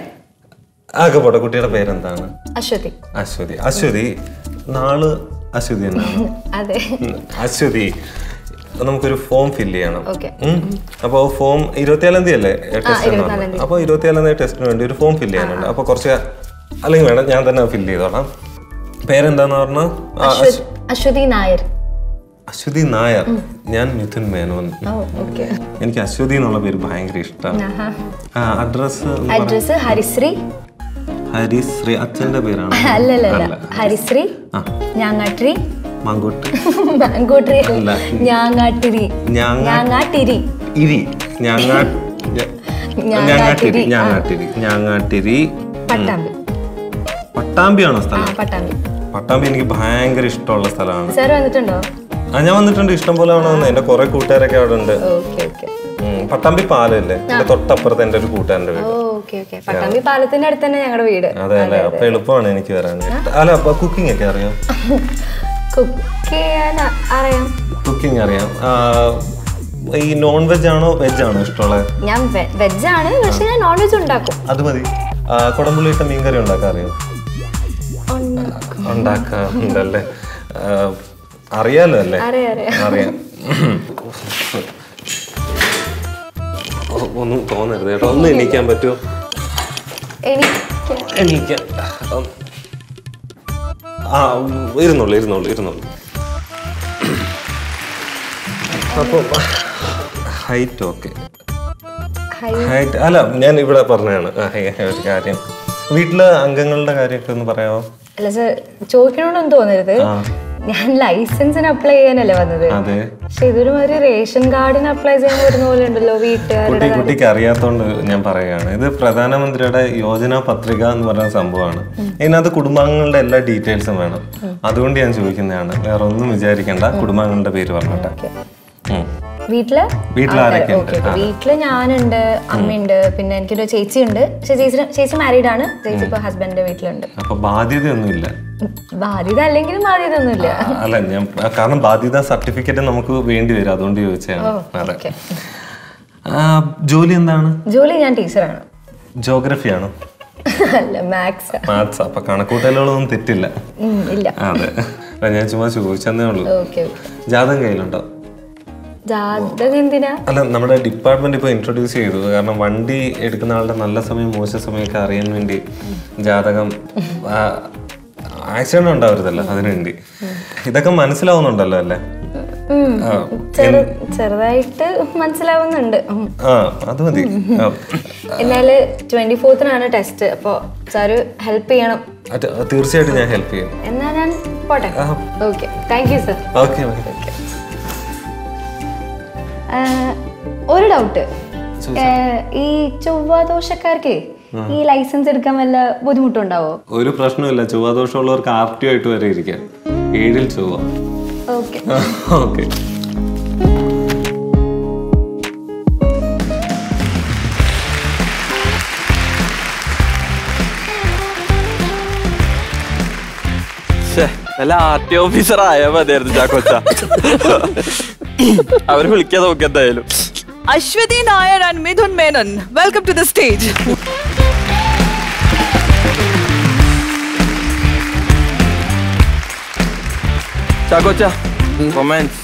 ആകെ പോട്ടെ കുട്ടിയുടെ പേരെന്താണ് അശ്വതി അശ്വതി അശ്വതി നാള് അശ്വതി തന്നെയാണ് അതെ ഉം. അശ്വതി നമുക്കൊരു ഫോം ഫില്ല് ചെയ്യണം Okay. ഉം. അപ്പൊ ഫോം ഇരുപത്തിയാലാം തീയതി അല്ലേ ടെസ്റ്റ് ഇരുപത്തിനാലാം തീയതി. അപ്പൊ ഇരുപത്തിയാലാം തീയതി ടെസ്റ്റിന് വേണ്ടി ഒരു ഫോം ഫില്ല് ചെയ്യാനുണ്ട് അപ്പൊ കുറച്ച് അല്ലെങ്കിൽ വേണം ഞാൻ തന്നെ ഫില്ല് ചെയ്തോളാം പേരെന്താന്ന് പറഞ്ഞാൽ അശ്വതി അശ്വതി നായർ അശ്വതി നായർ ഞാൻ മിഥുൻ മേനോൻ ഓ ഓക്കെ എനിക്ക് അശ്വതി എന്നുള്ള പേര് ഭയങ്കര ഇഷ്ടമാണ് ആ അഡ്രസ് അഡ്രസ് ഹരിശ്രീ ഹരിശ്രീ അച്ഛന്റെ പേരാണ് അല്ലല്ല ഹരിശ്രീ ആ. ഞാങ്ങാട്ടിരി മങ്കോട്ട് മാങ്കോട്ടിരി അല്ല. ഞാങ്ങാട്ടിരി ഞാങ്ങാ- ഞാങ്ങാട്ടിരി ഇരി ഞാങ്ങാ ഞാങ്ങാട്ടിരി ഞാങ്ങാട്ടിരി ഞാങ്ങാട്ടിരി പട്ടാമ്പി പട്ടാമ്പിയാണോ ആ സ്ഥലം പട്ടാമ്പി പട്ടാമ്പി എനിക്ക് ഭയങ്കര ഇഷ്ടമുള്ള സ്ഥലമാണ് സാർ വന്നിട്ടുണ്ടോ ആ ഞാൻ വന്നിട്ടുണ്ട് ഇഷ്ടം പോലെ ആണോ എന്റെ കുറെ കൂട്ടുകാരൊക്കെ അവിടെ ഉണ്ട് ഓക്കെ ഓക്കെ ഉം, പട്ടാമ്പി പാലല്ലേ എന്റെ തൊട്ടപ്പുറത്ത് എന്റെ ഒരു കൂട്ടുകാരന്റെ വീട് ഓക്കെ ഓക്കെ പട്ടാമ്പി പാലത്തിന്റെ അടുത്ത് തന്നെ ഞങ്ങളുടെ വീട് അതെ അല്ലേ അപ്പൊ എളുപ്പമാണ് എനിക്ക് വരാനായിട്ട് അല്ല അപ്പൊ കുക്കിംഗ് ഒക്കെ അറിയാം കുക്ക് ചെയ്യാൻ അ- അറിയാം കുക്കിംഗ് അറിയാം ആ, ഈ നോൺ വെജ് ആണോ വെജ് ആണോ ഇഷ്ടമുള്ളത് ഞാൻ വെജ് ആണ് പക്ഷെ ഞാൻ നോൺ വെജ് ഉണ്ടാക്കും അത് മതി ആ, കുടംപുള്ളി ഇട്ട മീൻകറി ഉണ്ടാക്കാൻ അറിയോ ഉണ്ടാക്കും. ഉണ്ടാക്കാറുണ്ടല്ലേ ആ, അറിയാലോ അല്ലേ അറിയാം അറിയാം അറിയാം ഒ- ഒന്നും തോന്നരുത് കേട്ടോ ഒന്ന് എണീക്കാൻ പറ്റുമോ എനിക്ക് എണീക്കാൻ ആ ഉം, ഇരുന്നോളൂ ഇരുന്നോളൂ ഇരുന്നോളൂ അപ്പൊ ഹൈറ്റ് ഓക്കെ ഹൈ- ഹൈറ്റ് അല്ല ഞാൻ ഇവിടെ പറഞ്ഞതാണ് ആ, ഹൈ- ഒരു കാര്യം വീട്ടിലെ അംഗങ്ങളുടെ കാര്യമൊക്കെ ഒന്ന് പറയാമോ അല്ല സർ ചോദിക്കണമെന്നൊന്നും തോന്നരുത് ഞാൻ ലൈസൻസിന് അപ്ലൈ ചെയ്യാനല്ലേ വന്നത് അതെ പക്ഷെ ഇതൊരു മാതിരി റേഷൻ കാർഡിന് അപ്ലൈ ചെയ്യാൻ വരുന്ന പോലെ ഉണ്ടല്ലോ വീട്ടുകാരുടെ കുട്ടി കുട്ടിക്ക് അറിയാത്തോണ്ട് ഞാൻ പറയുകയാണ് ഇത് പ്രധാനമന്ത്രിയുടെ യോജന പത്രിക എന്ന് പറയുന്ന സംഭവമാണ് ഇതിനകത്ത് കുടുംബാംഗങ്ങളുടെ എല്ലാ ഡീറ്റെയിൽസും വേണം അതുകൊണ്ട് ഞാൻ ചോദിക്കുന്നതാണ് വേറെ ഒന്നും വിചാരിക്കേണ്ട കുടുംബാംഗങ്ങളുടെ പേര് പറഞ്ഞിട്ടെ ഉം. വീട്ടില് വീട്ടിൽ ആൾക്കാര്. ആരൊക്കെയുണ്ട്? Okay, okay. ആ. വീട്ടില് ഞാനുണ്ട് അമ്മയുണ്ട് പിന്നെ എനിക്കൊരു ചേച്ചിയുണ്ട് പക്ഷെ ചേച്ചി ചേച്ചി മാരീഡ് ആണ് ചേച്ചി ഇപ്പൊ ഹസ്ബൻഡിന്റെ വീട്ടിലുണ്ട് അപ്പൊ ബാധ്യതയൊന്നുമില്ല ബാധ്യത അല്ലെങ്കിലും ബാധ്യത ഒന്നുമില്ല അല്ല ഞാൻ കാരണം ബാധ്യത സർട്ടിഫിക്കറ്റ് നമുക്ക് വേണ്ടി വരും അതുകൊണ്ട് ചോദിച്ചാണ് അതെ ഓക്കെ ആ, ജോലി എന്താണ് ജോലി ഞാൻ ടീച്ചറാണ് ജോഗ്രഫി ആണോ അല്ല മാത്സ് മാത്സ് അപ്പൊ കണക്കൂട്ടലുകളൊന്നും തെറ്റില്ല ഇല്ല അതെ അല്ല, ഞാൻ ചുമ്മാ ചോദിച്ചെന്നേ ഉള്ളൂ ഓക്കെ ജാതകം കയ്യിലുണ്ടോ ജാതകം എന്തിനാ അല്ല നമ്മുടെ ഡിപ്പാർട്ട്മെന്റ് ഇപ്പൊ ഇൻട്രൊഡ്യൂസ് ചെയ്തു കാരണം വണ്ടി എടുക്കുന്ന ആളുടെ നല്ല സമയം മോശം സമയമൊക്കെ അറിയാൻ വേണ്ടി ജാതകം ആക്സിഡന്റ് ഉണ്ടാവരുതല്ലോ അതിനുവേണ്ടി ഇതൊക്കെ മനസ്സിലാവുന്നുണ്ടല്ലോ അല്ലേ ഉം. ആ, ചെറു ചെറുതായിട്ട് മനസ്സിലാവുന്നുണ്ട് ഉം. ആ അത് മതി ആ, എന്നാല് ട്വന്റി ഫോർത്തിനാണ് ടെസ്റ്റ് അപ്പൊ സാറ് ഹെൽപ്പ് ചെയ്യണം അത് തീർച്ചയായിട്ടും ഞാൻ ഹെൽപ്പ് ചെയ്യും എന്നാ ഞാൻ പോട്ടെ okay thank you sir okay ഒരു ഡൗട്ട് ഈ ചൊവ്വാദോഷക്കാർക്ക് ഈ ലൈസൻസ് എടുക്കാൻ വല്ല ബുദ്ധിമുട്ടുണ്ടാവോ ഒരു പ്രശ്നമില്ല ചൊവ്വാദോഷമുള്ളവർക്ക് ആർ ടി ആയിട്ട് വരെ ഇരിക്കാം ഏഴിൽ ചൊവ്വ ഓക്കെ ഓക്കെ ശ്ശെ, നല്ല ആർ ടി ഓഫീസർ ആയാ മതിയായിരുന്നു ചാക്കോച്ച അവര് വിളിക്കാതെ നോക്കി എന്തായാലും Aswathy Nair and Mithun Menon welcome to the stage ചാക്കോച്ച റൊമാൻസ്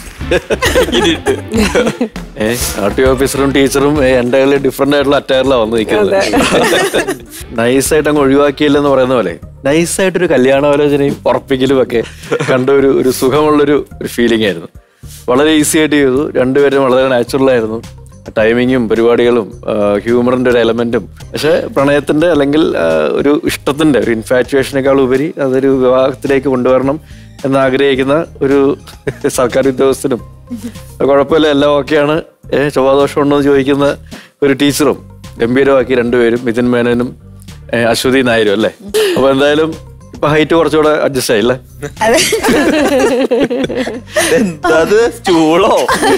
ഏ ആർ ടി ഓഫീസറും ടീച്ചറും എൻ്റെ ഡിഫറെന്റ് ആയിട്ടുള്ള അറ്റയറിലാണ് വന്ന് നിൽക്കുന്നത് നൈസായിട്ട് അങ്ങ് ഒഴിവാക്കിയില്ലെന്ന് പറയുന്ന പോലെ നൈസായിട്ടൊരു കല്യാണാലോചനയും ഉറപ്പിക്കലും ഒക്കെ കണ്ട ഒരു ഒരു സുഖമുള്ളൊരു ഒരു ഫീലിംഗ് ആയിരുന്നു വളരെ ഈസി ആയിട്ട് ചെയ്തു രണ്ടുപേരും വളരെ നാച്ചുറൽ ആയിരുന്നു ടൈമിങ്ങും പരിപാടികളും ഹ്യൂമറിന്റെ ഒരു എലമെന്റും പക്ഷെ പ്രണയത്തിന്റെ അല്ലെങ്കിൽ ആ, ഒരു ഇഷ്ടത്തിന്റെ ഒരു ഇൻഫാറ്റുവേഷനേക്കാൾ ഉപരി അതൊരു വിവാഹത്തിലേക്ക് കൊണ്ടുവരണം എന്ന് ആഗ്രഹിക്കുന്ന ഒരു സർക്കാർ ഉദ്യോഗസ്ഥനും അത് കുഴപ്പമില്ല എല്ലാം ഓക്കെയാണ് ഏഹ് ചൊവ്വാദോഷം ഉണ്ടോ എന്ന് ചോദിക്കുന്ന ഒരു ടീച്ചറും ഗംഭീരമാക്കി രണ്ടുപേരും മിഥുൻ മേനനും ഏഹ് അശ്വതി നായരും അല്ലേ അപ്പൊ എന്തായാലും ഇപ്പൊ ഹൈറ്റ് കുറച്ചുകൂടെ അഡ്ജസ്റ്റ് ആയില്ലേ എന്താത് സ്റ്റൂളോ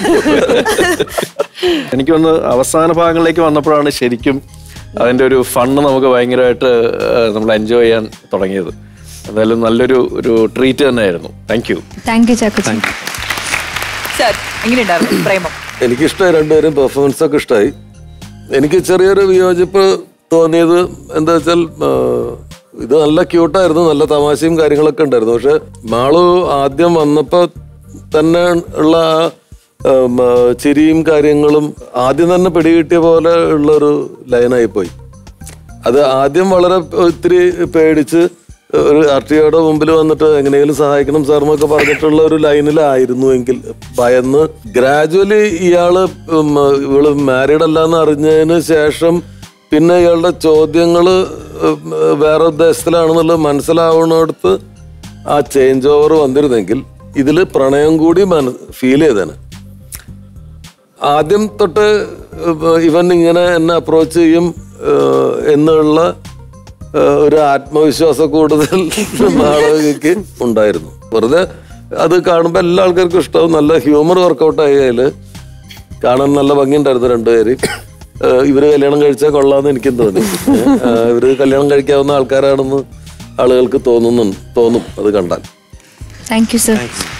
എനിക്കൊന്ന് അവസാന ഭാഗങ്ങളിലേക്ക് വന്നപ്പോഴാണ് ശരിക്കും അതിന്റെ ഒരു ഫണ്ട് നമുക്ക് ഭയങ്കരമായിട്ട് നമ്മൾ എൻജോയ് ചെയ്യാൻ തുടങ്ങിയത് എന്തായാലും നല്ലൊരു ഒരു ട്രീറ്റ് തന്നെയായിരുന്നു thank you thank you Chacko sir എങ്ങനെയുണ്ടായിരുന്നു പ്രേമം എനിക്കിഷ്ടമായി രണ്ടുപേരും പെർഫോമൻസ് ഒക്കെ ഇഷ്ടമായി എനിക്ക് ചെറിയൊരു വിയോജിപ്പ് തോന്നിയത് എന്താ വെച്ചാൽ ആ, ഇത് നല്ല ക്യൂട്ടായിരുന്നു നല്ല തമാശയും കാര്യങ്ങളൊക്കെ ഉണ്ടായിരുന്നു പക്ഷെ മാളു ആദ്യം വന്നപ്പോൾ തന്നെ ഉള്ള ആ, ഉം, ആ, ചിരിയും കാര്യങ്ങളും ആദ്യം തന്നെ പിടികിട്ടിയ പോലെ ഉള്ളൊരു ലൈനായി പോയി അത് ആദ്യം വളരെ ഇത്തിരി പേടിച്ച് ഒരു ആർ ടി ഒയുടെ മുമ്പിൽ വന്നിട്ട് എങ്ങനെയെങ്കിലും സഹായിക്കണം സാറിനൊക്കെ പറഞ്ഞിട്ടുള്ള ഒരു ലൈനിലായിരുന്നു എങ്കിൽ ഭയന്ന് ഗ്രാജുവലി ഇയാള് ഉം, ഇവള് മാരീഡ് അല്ലാന്ന് അറിഞ്ഞതിന് ശേഷം പിന്നെ ഇയാളുടെ ചോദ്യങ്ങള് ഉം, വേറെ ഉദ്ദേശത്തിലാണെന്നുള്ളത് മനസ്സിലാവുന്നിടത്ത് ആ ചേഞ്ച് ഓവർ വന്നിരുന്നെങ്കിൽ ഇതില് പ്രണയം കൂടി മന ഫീൽ ചെയ്തേനെ ആദ്യം തൊട്ട് ഇവൻ ഇങ്ങനെ എന്നെ അപ്രോച്ച് ചെയ്യും ഏഹ്, എന്നുള്ള ഏഹ്, ഒരു ആത്മവിശ്വാസ കൂടുതൽ മാളവികയ്ക്ക് ഉണ്ടായിരുന്നു വെറുതെ അത് കാണുമ്പോൾ എല്ലാ ആൾക്കാർക്കും ഇഷ്ടവും നല്ല ഹ്യൂമർ വർക്കൗട്ട് ആയി അതിൽ കാണാൻ നല്ല ഭംഗിയുണ്ടായിരുന്നു രണ്ടുപേര് ഏഹ്, ഇവര് കല്യാണം കഴിച്ചാൽ കൊള്ളാന്ന് എനിക്കും തോന്നി ഏഹ്, ഇവര് കല്യാണം കഴിക്കാവുന്ന ആൾക്കാരാണെന്ന് ആളുകൾക്ക് തോന്നുന്നു തോന്നും അത് കണ്ടാൽ താങ്ക് യു സർ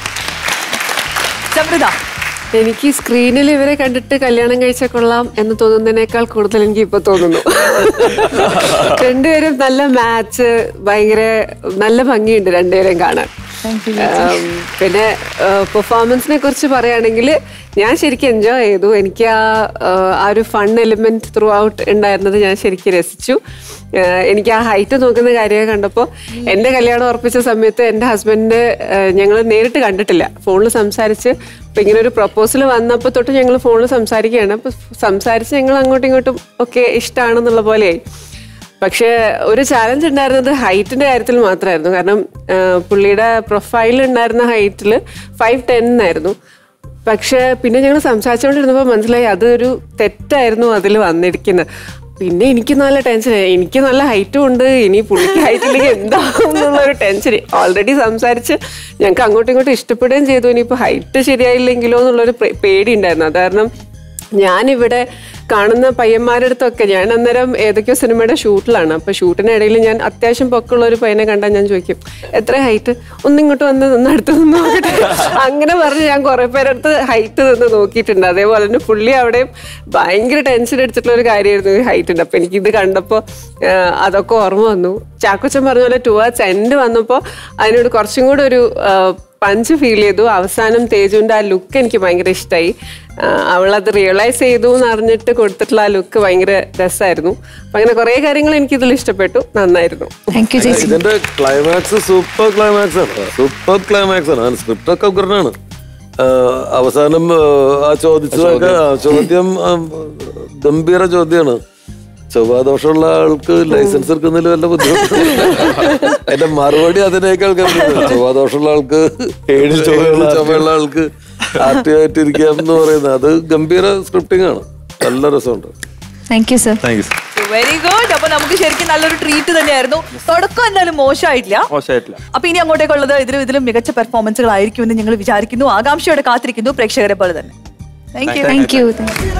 സമൃദ്ധ എനിക്ക് സ്ക്രീനിൽ ഇവരെ കണ്ടിട്ട് കല്യാണം കഴിച്ച കൊള്ളാം എന്ന് തോന്നുന്നതിനേക്കാൾ കൂടുതൽ എനിക്ക് ഇപ്പൊ തോന്നുന്നു രണ്ടുപേരും നല്ല മാച്ച് ഭയങ്കര നല്ല ഭംഗിയുണ്ട് രണ്ടുപേരും കാണാൻ ഉം, പിന്നെ പെർഫോമൻസിനെ കുറിച്ച് പറയുകയാണെങ്കിൽ ഞാൻ ശരിക്കും എൻജോയ് ചെയ്തു എനിക്ക് ആ ആ, ആ ഒരു ഫൺ എലിമെന്റ് ത്രൂ ഔട്ട് ഉണ്ടായിരുന്നത് ഞാൻ ശരിക്കും രസിച്ചു ആ, എനിക്ക് ആ ഹൈറ്റ് നോക്കുന്ന കാര്യമൊക്കെ കണ്ടപ്പോൾ എൻ്റെ കല്യാണം ഉറപ്പിച്ച സമയത്ത് എൻ്റെ ഹസ്ബൻഡിനെ ഞങ്ങൾ നേരിട്ട് കണ്ടിട്ടില്ല ഫോണിൽ സംസാരിച്ച് ഇപ്പം ഇങ്ങനെ ഒരു പ്രപ്പോസൽ വന്നപ്പോൾ തൊട്ട് ഞങ്ങൾ ഫോണിൽ സംസാരിക്കുകയാണ് അപ്പോൾ സംസാരിച്ച് ഞങ്ങൾ അങ്ങോട്ടും ഇങ്ങോട്ടും ഒക്കെ ഇഷ്ടമാണെന്നുള്ള പോലെയായി പക്ഷേ ഒരു ചാലഞ്ച് ഉണ്ടായിരുന്നത് ഹൈറ്റിന്റെ കാര്യത്തിൽ മാത്രമായിരുന്നു കാരണം ആ, പുള്ളിയുടെ പ്രൊഫൈലിൽ ഉണ്ടായിരുന്ന ഹൈറ്റിൽ ഫൈവ് ടെൻ ആയിരുന്നു പക്ഷേ പിന്നെ ഞങ്ങൾ സംസാരിച്ചുകൊണ്ടിരുന്നപ്പോൾ മനസ്സിലായി അതൊരു തെറ്റായിരുന്നു അതിൽ വന്നിരിക്കുന്നത് പിന്നെ എനിക്ക് നല്ല ടെൻഷൻ എനിക്ക് നല്ല ഹൈറ്റും ഉണ്ട് ഇനി പുള്ളിക്ക് ഹൈറ്റ് ഇല്ലെങ്കിൽ എന്താകും എന്നുള്ള ഒരു ടെൻഷൻ ഓൾറെഡി സംസാരിച്ച് ഞങ്ങൾക്ക് അങ്ങോട്ടും ഇങ്ങോട്ടും ഇഷ്ടപ്പെടുകയും ചെയ്തു ഇനിയിപ്പോൾ ഹൈറ്റ് ശരിയായില്ലെങ്കിലോ എന്നുള്ളൊരു പേ- പേടി ഉണ്ടായിരുന്നു അത് കാരണം ഞാനിവിടെ കാണുന്ന പയ്യന്മാരുടെ അടുത്തൊക്കെ ഞാൻ അന്നേരം ഏതൊക്കെയോ സിനിമയുടെ ഷൂട്ടിലാണ് അപ്പൊ ഷൂട്ടിനിടയിൽ ഞാൻ അത്യാവശ്യം പൊക്കമുള്ള ഒരു പയ്യനെ കണ്ടാൽ ഞാൻ ചോദിക്കും എത്ര ഹൈറ്റ് ഒന്നിങ്ങോട്ട് വന്ന് നിന്ന് അടുത്ത് നിന്ന് നോക്കട്ടെ അങ്ങനെ പറഞ്ഞ് ഞാൻ കുറെ പേരടുത്ത് ഹൈറ്റ് നിന്ന് നോക്കിയിട്ടുണ്ട് അതേപോലെ തന്നെ പുള്ളി അവിടെയും ഭയങ്കര ടെൻഷൻ അടിച്ചിട്ടുള്ള ഒരു കാര്യമായിരുന്നു ഈ ഹൈറ്റ് ഉണ്ട് അപ്പൊ എനിക്കിത് കണ്ടപ്പോൾ അതൊക്കെ ഓർമ്മ വന്നു ചാക്കോച്ചൻ പറഞ്ഞ പോലെ ടുവേർഡ്സ് എൻഡ് വന്നപ്പോൾ അതിനോട് കുറച്ചും കൂടെ ഒരു ആ, പഞ്ച് ഫീൽ ചെയ്തു അവസാനം തേജുവിൻ്റെ ആ ലുക്ക് എനിക്ക് ഭയങ്കര ഇഷ്ടമായി അവളത് റിയലൈസ് ചെയ്തു എന്ന് അറിഞ്ഞിട്ട് കൊടുത്തിട്ടുള്ള ആ ലുക്ക് ഭയങ്കര രസമായിരുന്നു അപ്പം അങ്ങനെ കുറേ കാര്യങ്ങൾ എനിക്കിതിൽ ഇഷ്ടപ്പെട്ടു നന്നായിരുന്നു താങ്ക് യു ചേച്ചി ഇതിന്റെ ക്ലൈമാക്സ് സൂപ്പർ ക്ലൈമാക്സ് ആണ് സൂപ്പർ ക്ലൈമാക്സ് ആണ് സ്ക്രിപ്റ്റ് ഒക്കെ ഉഗ്രനാണ് ആഹ് അവസാനം ആഹ് ആ ചോദിച്ചതൊക്കെ ആ ചോദ്യം ആഹ് ഗംഭീര ചോദ്യമാണ് ചൊവ്വാദോഷമുള്ള ആൾക്ക് ലൈസൻസ് എടുക്കുന്നതിൽ വല്ല ബുദ്ധിമുട്ടില്ല എന്റെ മറുപടി അതിനേക്കാൾ ഗംഭീരം ചൊവ്വാദോഷമുള്ള ആൾക്ക് ഏഴിൽ ചൊവ്വയുള്ള ആൾക്ക് ആക്റ്റീവ് ആയിട്ടിരിക്കാം എന്ന് പറയുന്നത് അത് ഗംഭീര സ്ക്രിപ്റ്റിംഗ് ആണ് നല്ല രസമുണ്ട് thank you sir thank you very good അപ്പൊ നമുക്ക് ശരിക്കും നല്ലൊരു ട്രീറ്റ് തന്നെയായിരുന്നു തുടക്കം എന്തായാലും മോശമായിട്ടില്ല മോശമായിട്ടില്ല അപ്പൊ ഇനി അങ്ങോട്ടേക്കുള്ളത് ഇതിലും ഇതിലും മികച്ച പെർഫോമൻസുകളായിരിക്കുമെന്ന് ഞങ്ങൾ വിചാരിക്കുന്നു ആകാംക്ഷയോടെ കാത്തിരിക്കുന്നു പ്രേക്ഷകരെ പോലെ തന്നെ താങ്ക് യു താങ്ക് യു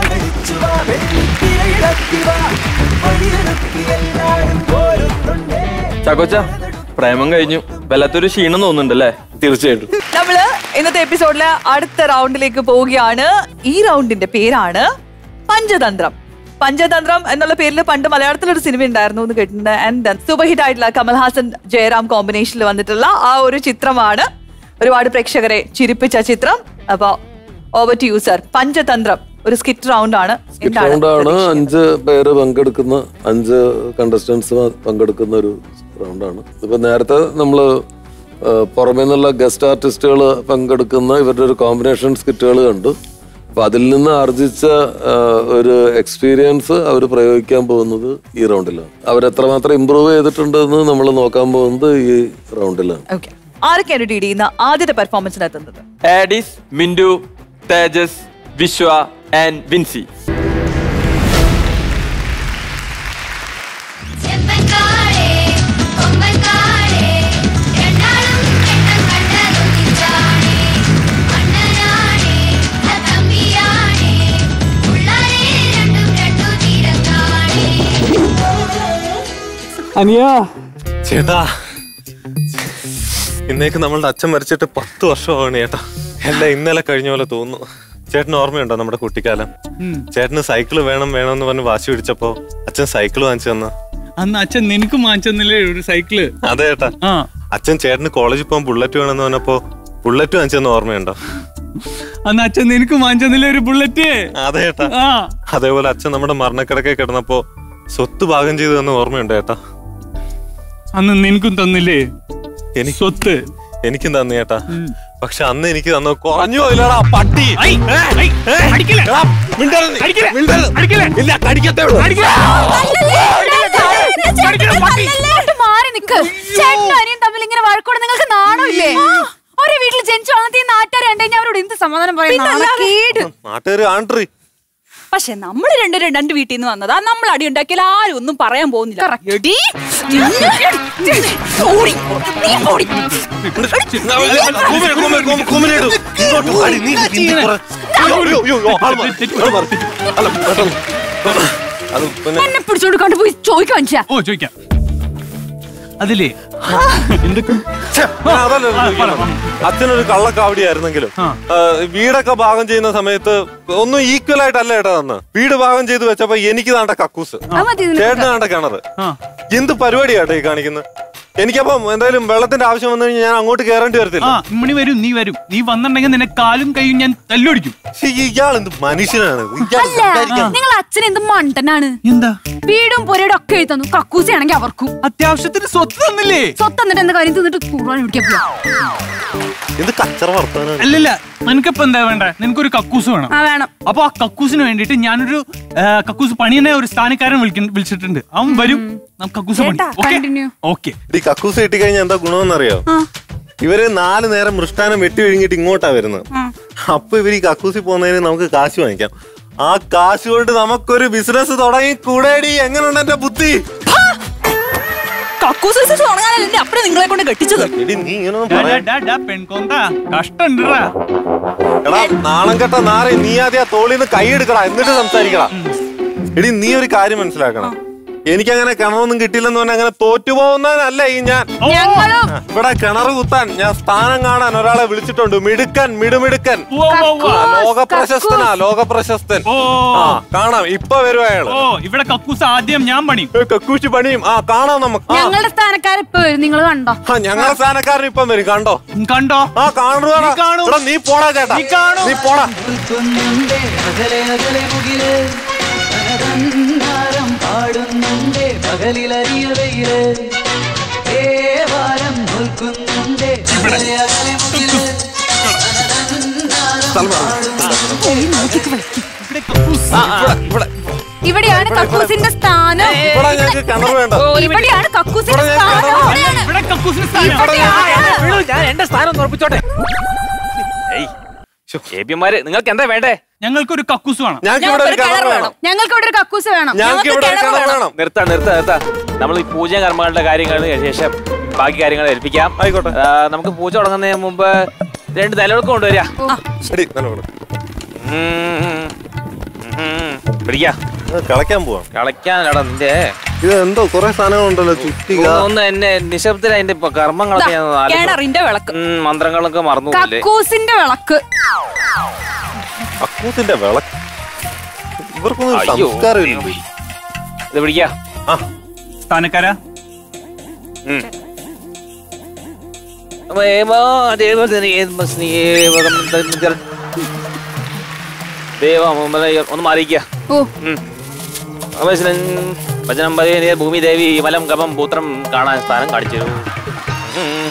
ചാക്കോച്ച പ്രേമം കഴിഞ്ഞു വല്ലാത്തൊരു ക്ഷീണം തോന്നുന്നുണ്ടല്ലേ തീർച്ചയായിട്ടും നമ്മള് ഇന്നത്തെ എപ്പിസോഡിലെ അടുത്ത റൗണ്ടിലേക്ക് പോവുകയാണ് ഈ റൗണ്ടിന്റെ പേരാണ് പഞ്ചതന്ത്രം പഞ്ചതന്ത്രം എന്നുള്ള പേരിൽ പണ്ട് മലയാളത്തിൽ ഒരു സിനിമ ഉണ്ടായിരുന്നു എന്ന് കേട്ടിട്ടുണ്ട് ആൻഡ് സൂപ്പർ ഹിറ്റ് ആയിട്ടുള്ള കമൽഹാസൻ ജയറാം കോമ്പിനേഷനിൽ വന്നിട്ടുള്ള ആ ഒരു ചിത്രമാണ് ഒരുപാട് പ്രേക്ഷകരെ ചിരിപ്പിച്ച ചിത്രം അപ്പൊ over to you sir Panchatantram ഒരു സ്കിറ്റ് റൗണ്ട് ആണ് റൗണ്ടാണ് അഞ്ച് പേര് പങ്കെടുക്കുന്ന അഞ്ച് കണ്ടസ്റ്റൻസ് പങ്കെടുക്കുന്ന ഒരു റൗണ്ടാണ് ഇപ്പൊ നേരത്തെ നമ്മള് ആ, പുറമേ നിന്നുള്ള ഗസ്റ്റ് ആർട്ടിസ്റ്റുകൾ പങ്കെടുക്കുന്ന ഇവരുടെ ഒരു കോമ്പിനേഷൻ സ്കിറ്റുകൾ കണ്ടു അപ്പൊ അതിൽ നിന്ന് ആർജിച്ച ആ, ഒരു എക്സ്പീരിയൻസ് അവർ പ്രയോഗിക്കാൻ പോകുന്നത് ഈ റൗണ്ടിലാണ് അവരെത്രമാത്രം ഇമ്പ്രൂവ് ചെയ്തിട്ടുണ്ടെന്ന് നമ്മൾ നോക്കാൻ പോകുന്നത് ഈ റൗണ്ടിലാണ് ഓക്കെ ആരൊക്കെയാണ് ഡി ചെയ്യുന്ന ആദ്യത്തെ പെർഫോമൻസിനെത്തുന്നത് ആഡിസ് മിൻഡു തേജസ് വിശ്വ ആൻഡ് വിൻസി ചെമ്പൻകാടേ കൊമ്പൻകാടേ രണ്ടാളും എണ്ണം കണ്ടതും തിരിച്ചാണേ അണ്ണനാണേ തമ്പിയാണേ ഉള്ളാരേ രണ്ടും രണ്ടു തീരത്താണേ ചേട്ടാ ഇന്നേക്ക് നമ്മളുടെ അച്ഛൻ മരിച്ചിട്ട് പത്ത് വർഷമാണ് ചേട്ടാ എല്ലാം ഇന്നലെ കഴിഞ്ഞ പോലെ തോന്നുന്നു ചേട്ടന് ഓർമ്മയുണ്ടോ നമ്മുടെ കുട്ടിക്കാലം ചേട്ടന് സൈക്കിൾ വേണം വേണം എന്ന് പറഞ്ഞ് വാശി പിടിച്ചപ്പോ അച്ഛൻ സൈക്കിൾ വാങ്ങിച്ചു തന്ന അന്ന് അച്ഛൻ നിനക്ക് വാങ്ങിച്ചെന്നില്ലേ ഒരു സൈക്കിള് അതെ ചേട്ടാ ആ അച്ഛൻ ചേട്ടന് കോളേജിൽ പോകാൻ ബുള്ളറ്റ് വേണമെന്ന് പറഞ്ഞപ്പോ ബുള്ളറ്റ് വാങ്ങിച്ചെന്ന് ഓർമ്മയുണ്ടോ അന്ന് അച്ഛൻ നിനക്ക് വാങ്ങിച്ചെന്നില്ലേ ഒരു ബുള്ളറ്റ് അതെ ചേട്ടാ ആ അതേപോലെ അച്ഛൻ നമ്മുടെ മരണക്കിടക്കെ കിടന്നപ്പോ സ്വത്ത് ഭാഗം ചെയ്തു എന്ന് ഓർമ്മയുണ്ടോ ചേട്ടാ അന്ന് നിനക്കും തന്നില്ലേ എനിക്ക് സ്വത്ത് എനിക്കും തന്നു ചേട്ടാ പക്ഷെ അന്ന് എനിക്ക് തന്നു കുറഞ്ഞു പോയില്ലടാ പട്ടി ഐ, ഐ, അടിക്കില്ല. എടാ, മിണ്ടരുത്. അടിക്കില്ല. മിണ്ടരുത്. അടിക്കില്ല. ഇല്ല കടിക്കത്തേ ഉള്ളൂ മാറി നിക്ക് ചേട്ടനും അനിയും തമ്മിൽ ഇങ്ങനെ വഴക്കൂടെ നിങ്ങൾക്ക് നാണമില്ലേ ഒരേ വീട്ടിൽ ജനിച്ചു വന്നിട്ട് ഈ നാട്ടുകാർ കണ്ടു കഴിഞ്ഞാൽ അവരോട് എന്ത് സമാധാനം പറയും നാട്ടുകാര് ആണ്ട്രി പക്ഷെ നമ്മൾ രണ്ടുപേരും രണ്ട് വീട്ടിൽ നിന്ന് വന്നതാ നമ്മൾ അടി ഉണ്ടാക്കിയാൽ ആരും ഒന്നും പറയാൻ പോകുന്നില്ല എടീ, ഓടി, നീ ഓടി. അത് പിന്നെ എന്നെ പിടിച്ചോണ്ട് കണ്ടുപോയി ചോദിക്കാൻ മനുഷ്യ ഓ ചോദിക്കാം അതിലേ ഛെ, ഞാൻ അതല്ല ചോദിക്കുന്നത്. അച്ഛനൊരു കള്ളക്കാവടിയായിരുന്നെങ്കിലും ആ. ആ, വീടൊക്കെ ഭാഗം ചെയ്യുന്ന സമയത്ത് ഒന്നും ഈക്വൽ ആയിട്ടല്ല ഏട്ടാ തന്ന് വീട് ഭാഗം ചെയ്ത് വെച്ചപ്പോ എനിക്ക് താണ്ട കക്കൂസ് അത് മതി നിനക്ക്. ചേട്ടന് താണ്ട കിണറ് ആ എന്ത് പരിപാടിയാട്ടോ ഈ കാണിക്കുന്നത് എനിക്കപ്പം എന്തായാലും വെള്ളത്തിന്റെ ആവശ്യം വന്നു കഴിഞ്ഞാൽ ഞാൻ അങ്ങോട്ട് കയറേണ്ടി ആ വരത്തില്ല ഇമ്മണി വരും നീ വരും നീ വന്നിട്ടുണ്ടെങ്കിൽ നിന്നെ കാലും കൈയും ഞാൻ തല്ലൊടിക്കും ശ്ശെ, ഇയാൾ എന്ത് മനുഷ്യനാണ് ഇയാൾ അല്ല സംസാരിക്കാൻ- നിങ്ങൾ അച്ഛൻ എന്ത് മണ്ടനാണ് എന്താ വീടും പുരയുടെ ഒക്കെ എഴുതി തന്നു കക്കൂസയാണെങ്കിൽ അവർക്കും അത്യാവശ്യത്തിന് സ്വത്ത് തന്നില്ലേ സ്വത്ത് എന്നിട്ട് എന്താ കാര്യം തിന്നിട്ട് കൂടാൻ പിടിക്കാൻ പോവാ എന്ത് കച്ചറ വർത്താനാണ് അല്ലല്ല നിനക്കിപ്പോ എന്താ വേണ്ട നിനക്കൊരു കക്കൂസ് വേണം ആ വേണം അപ്പൊ ആ കക്കൂസിന് വേണ്ടിയിട്ട് ഞാനൊരു ആ, കക്കൂസ് പണിയനെ ഒരു സ്ഥാനക്കാരൻ വിളിക്ക- വിളിച്ചിട്ടുണ്ട് അവൻ വരും നമുക്ക് കക്കൂസ് പണി ചേട്ടാ, continue. ഓക്കെ ഈ കക്കൂസ് കിട്ടിക്കഴിഞ്ഞാൽ എന്താ ഗുണമെന്നറിയോ ഇവര് നാല് നേരം മൃഷ്ടാനം വെട്ടി വിഴുങ്ങിട്ട് ഇങ്ങോട്ടാ വരുന്നത് അപ്പൊ ഇവര് ഈ കക്കൂസി പോകുന്നതിന് നമുക്ക് കാശ് വാങ്ങിക്കാം ആ കാശ് കൊണ്ട് നമുക്കൊരു ബിസിനസ് തുടങ്ങി കൂടേടി എങ്ങനെയുണ്ട് എന്റെ ബുദ്ധി കക്കൂസ് ബിസിനസ് തുടങ്ങാനല്ലേ എന്നെ അപ്പഴേ നിങ്ങളെ കൊണ്ട് കെട്ടിച്ചത് എടി നീ ഇങ്ങനൊന്നും ഡാ, പറയാ ഡാ, ഡാ, പെൺകൊന്ത കഷ്ടണ്ടാ എടാ നാണം കെട്ട നാരെ നീ ആദ്യം ആ തോളിൽ നിന്ന് കൈ എടുക്കടാ എന്നിട്ട് സംസാരിക്കടാ എടി നീ ഒരു കാര്യം മനസ്സിലാക്കണം എനിക്കങ്ങനെ കിണറൊന്നും കിട്ടിയില്ലെന്ന് പറഞ്ഞാൽ അങ്ങനെ തോറ്റുപോകുന്നതല്ല ഈ ഞാൻ ഞങ്ങളും ഇവിടെ കിണർ കുത്താൻ ഞാൻ സ്ഥാനം കാണാൻ ഒരാളെ വിളിച്ചിട്ടുണ്ട് മിടുക്കൻ മിടുമിടുക്കൻ ആ, ലോക പ്രശസ്തനാ ലോക പ്രശസ്തൻ ഓ ആ കാണാം ഇപ്പൊ വരുവാ അയാള് ഓ ഇവിടെ കക്കൂസ് ആദ്യം ഞാൻ പണി ഏ, കക്കൂശി പണിയും ആ കാണാം നമുക്ക് ആ, ഞങ്ങളുടെ സ്ഥാനക്കാർ ഇപ്പൊ വരും നിങ്ങൾ കണ്ടോ ആ ഞങ്ങളെ സ്ഥാനക്കാരൻ ഇപ്പം വരും കണ്ടോ കണ്ടോ ആ കാണുവാ നീ കാണൂ. നീ പോടാ ചേട്ടാ നീ കാണൂ. നീ പോടാ നിൽക്കുന്നുണ്ടേ അകലെ അകലെ മുകില് തനതന്നാരം പാടുന്നുണ്ടേ പകലിലറിയ വെയില് ഏവാരം നിൽക്കുന്നുണ്ടേ അകലെ അകലെ മുകില് ഇവിടെ കക്കൂസ് ഇവിടെയാണ് കക്കൂസിന്റെ സ്ഥാനം ഇവിടെ ഞങ്ങൾക്ക് കിണർ വേണ്ട ഇവിടെയാണ് കക്കൂസിന്റെ ഇവിടെ ഞാൻ സ്ഥാനം കിണറ് ഇവിടെയാണ്. ഇവിടെ കക്കൂസിന് സ്ഥാനം ഇവിടെയാണ്. ഞാൻ എന്റെ സ്ഥാനം ഒന്ന് ഉറപ്പിച്ചോട്ടെ ഏപിമാര് നിങ്ങൾക്ക് എന്താ വേണ്ടേ ഞങ്ങൾക്കൊരു കക്കൂസ് വേണം ഞങ്ങൾക്ക് ഇവിടെ ഒരു കിണർ വേണം ഞങ്ങൾക്ക് ഇവിടെ ഒരു കക്കൂസ് വേണം ഞങ്ങൾക്ക് ഇവിടെ ഒരു കിണർ വേണം നിർത്താ നിർത്താ നിർത്താ നമ്മൾ ഈ പൂജ കർമ്മങ്ങളുടെ കാര്യങ്ങൾക്ക് ശേഷം ബാക്കി കാര്യങ്ങൾ ഏൽപ്പിക്കാം ആയിക്കോട്ടെ. ആ, നമുക്ക് പൂജ തുടങ്ങുന്നതിന് മുമ്പ് രണ്ട് നിലവിളക്ക് കൊണ്ടുവരിക എടി നല്ലോണം ഉം. ഉം. പിടിക്കാ കളയ്ക്കാൻ പോവാം കളയ്ക്കാനടാ നിന്റെ ഇത് എന്തോ കുറെ സാധനങ്ങളുണ്ടല്ലോ ചുറ്റിക ഒന്ന് ഒന്ന് എന്നെ നിശബ്ദത അതിന്റെ ഇപ്പൊ കർമ്മങ്ങളൊക്കെ ഞാൻ ഒന്ന് ആലോചിച്ചു. കിണറിന്റെ വിളക്ക് ഉം, മന്ത്രങ്ങളൊക്കെ മറന്നു പോയില്ലേ കക്കൂസിന്റെ വിളക്ക് അക്കൂത്തിന്റെ വിളക്ക് ഇവർക്കൊന്നും ഒരു അയ്യോ സംസ്കാരം ഇല്ല ദൈവമേ. ഇത് പിടിക്കാ ആ സ്ഥാനക്കാരാ ഉം. വേമോ ദേവതനേ സ്നേഹം തന്നിൽ. ദേവം ഒന്ന് മാറിയിക്കുക ഓ അവസരം വചനം പറയുന്ന ഭൂമി ദേവി മലം കപം പുത്രം കാണാൻ സ്ഥാനം കാണിച്ചു ഉം.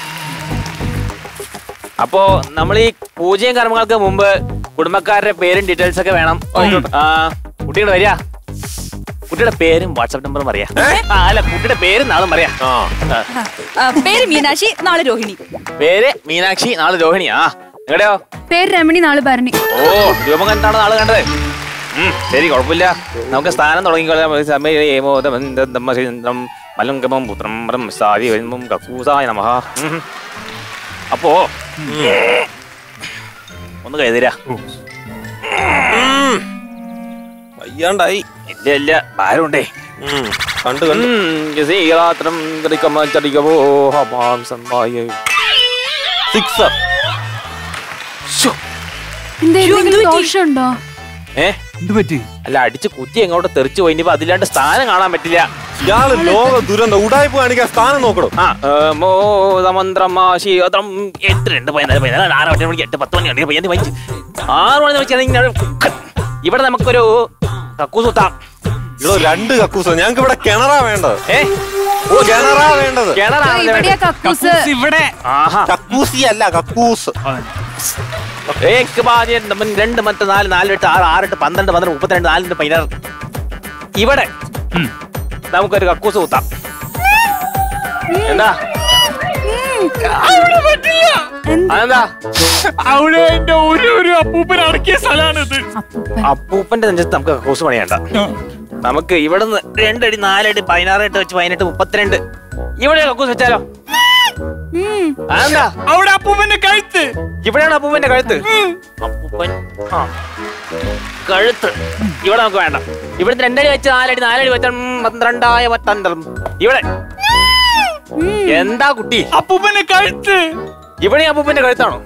അപ്പോ നമ്മൾ ഈ പൂജയും കർമ്മങ്ങൾക്ക് മുമ്പ് കുടുംബക്കാരുടെ പേരും ഡീറ്റെയിൽസ് ഒക്കെ വേണം ആ കുട്ടിയുടെ വരിക കുട്ടിയുടെ പേരും വാട്സാപ്പ് നമ്പറും പറയാ ആ, അല്ല കുട്ടിയുടെ പേരും നാളും പറയാ ആ ആ. ആ, പേര് മീനാക്ഷി നാളെ രോഹിണി പേര് മീനാക്ഷി നാളെ രോഹിണി ആ നിങ്ങളുടെയോ പേര് രമണി നാള് ഭരണി ഓ രൂപം കണ്ടാണ് നാളെ കണ്ടത് ഉം, ശരി കുഴപ്പമില്ല നമുക്ക് സ്ഥാനം തുടങ്ങിക്കൊള്ളാം സമയം മലങ്കമം പുത്രം സാരി വരുമ്പം കക്കൂസായ നമഹ ഉം. അപ്പോ ഒന്ന് കഴുതരാ വയ്യാണ്ടായി ഇല്ല ഇല്ല ഭാരമുണ്ടേ ഉം. കണ്ടു കണ്ടു ശ്രീരാത്രം ചടിക്കമോ ഹമാംസമായ സിക്സ് എന്തെങ്കിലും ദോഷമുണ്ടോ ഏ എന്ത് പറ്റി അല്ല അടിച്ച് കുത്തി എങ്ങോട്ട് തെറിച്ചു പോയി ഇനിയിപ്പോ അതിലാണ്ട് സ്ഥാനം കാണാൻ പറ്റില്ല ഇയാള് ലോക ദുരന്തം ഉടായ്പ കാണിക്കാൻ സ്ഥാനം നോക്കണം ആ മോദമന്ത്രമാശീതം എട്ട് രണ്ട് പതിനാല് പതിനാല് ആറ് എട്ട് മണിക്ക് എട്ട് പത്ത് മണി രണ്ട് പതിനഞ്ച് പതിനഞ്ച് ആറ് മണി വെച്ചാൽ ഇവിടെ നമുക്കൊരു കക്കൂസ് കുത്താം ഇവിടെ രണ്ട് കക്കൂസ് ഞങ്ങൾക്ക് ഇവിടെ കിണറാ വേണ്ടത് ഏ ഓ കിണറാ വേണ്ടത് കിണറാണല്ലേ ഇവിടെയാ വേണ്ടത്? കക്കൂസ് കക്കൂസ് ഇവിടെ ആഹാ കക്കൂസി അല്ല കക്കൂസ് ഏക്ക് ബാധ്യ രണ്ട് മറ്റ് നാല് നാല് എട്ട് ആറ് ആറ് എട്ട് പന്ത്രണ്ട് പന്ത്രണ്ട് മുപ്പത്തിരണ്ട് നാല് എട്ട് പതിനാറ് ഇവിടെ ഉം. നമുക്കൊരു കക്കൂസ് കുത്താം എന്താ അതെന്താ അവിടെ എന്റെ ഒരു ഒരു അപ്പൂപ്പൻ അടക്കിയ സ്ഥലമാണിത് അപ്പൂപ്പന്റെ നെഞ്ചത്ത് നമുക്ക് കക്കൂസ് പണിയണ്ട നമുക്ക് ഇവിടുന്ന് രണ്ടടി നാലടി പതിനാറ് എട്ട് വെച്ച് പതിനെട്ട് മുപ്പത്തിരണ്ട് ഇവിടെ കക്കൂസ് വെച്ചാലോ അതെന്താ അവിടെ അപ്പൂപ്പന്റെ കഴുത്ത് ഇവിടെയാണ് അപ്പൂപ്പന്റെ കഴുത്ത് അപ്പൂപ്പൻ ആ കഴുത്ത് ഇവിടെ നമുക്ക് വേണ്ട ഇവിടുന്ന് രണ്ടടി വെച്ച് നാലടി നാലടി വെച്ച പന്ത്രണ്ടായ പത്തന്തരം ഇവിടെ എന്താ കുട്ടി അപ്പൂപ്പന്റെ കഴുത്ത് ഇവിടെ അപ്പൂപ്പന്റെ കഴുത്താണോ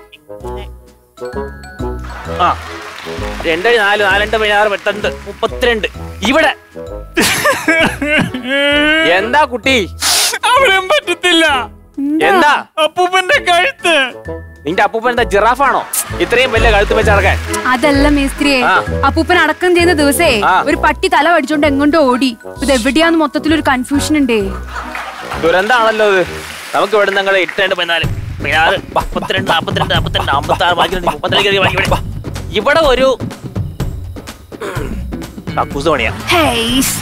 ആ രണ്ടടി നാല് നാലണ്ട് പതിനാറ് പത്തൊണ്ട് മുപ്പത്തിരണ്ട് ഇവിടെ എന്താ കുട്ടി അവിടെയും പറ്റത്തില്ല എന്താ അപ്പൂപ്പന്റെ കഴുത്ത് നിന്റെ അപ്പൂപ്പൻ എന്താ ജിറാഫാണോ ഇത്രയും വലിയ കഴുത്ത് വെച്ച് നടക്കാൻ അതല്ല മേസ്ത്രിയെ ആ. അപ്പൂപ്പൻ അടക്കം ചെയ്യുന്ന ദിവസേ ആ. ഒരു പട്ടി തല പഠിച്ചോണ്ട് എങ്ങോട്ടോ ഓടി ഇത് എവിടെയാന്ന് മൊത്തത്തിൽ ഒരു കൺഫ്യൂഷൻ ഉണ്ടേ ദുരന്താണല്ലോ ഇത് നമുക്ക് ഇവിടെ ഞങ്ങൾ എട്ട് പതിനാല് പതിനാറ് മുപ്പത്തിരണ്ട് നാപ്പത്തിരണ്ട് നാപ്പത്തിരണ്ട് അമ്പത്തി ആറ് ബാക്കി മുപ്പത്തിരണ്ട് ഇവിടെ ഇവിടെ ഒരു കക്കൂസ് പണിയാ ഹേയ്സ്.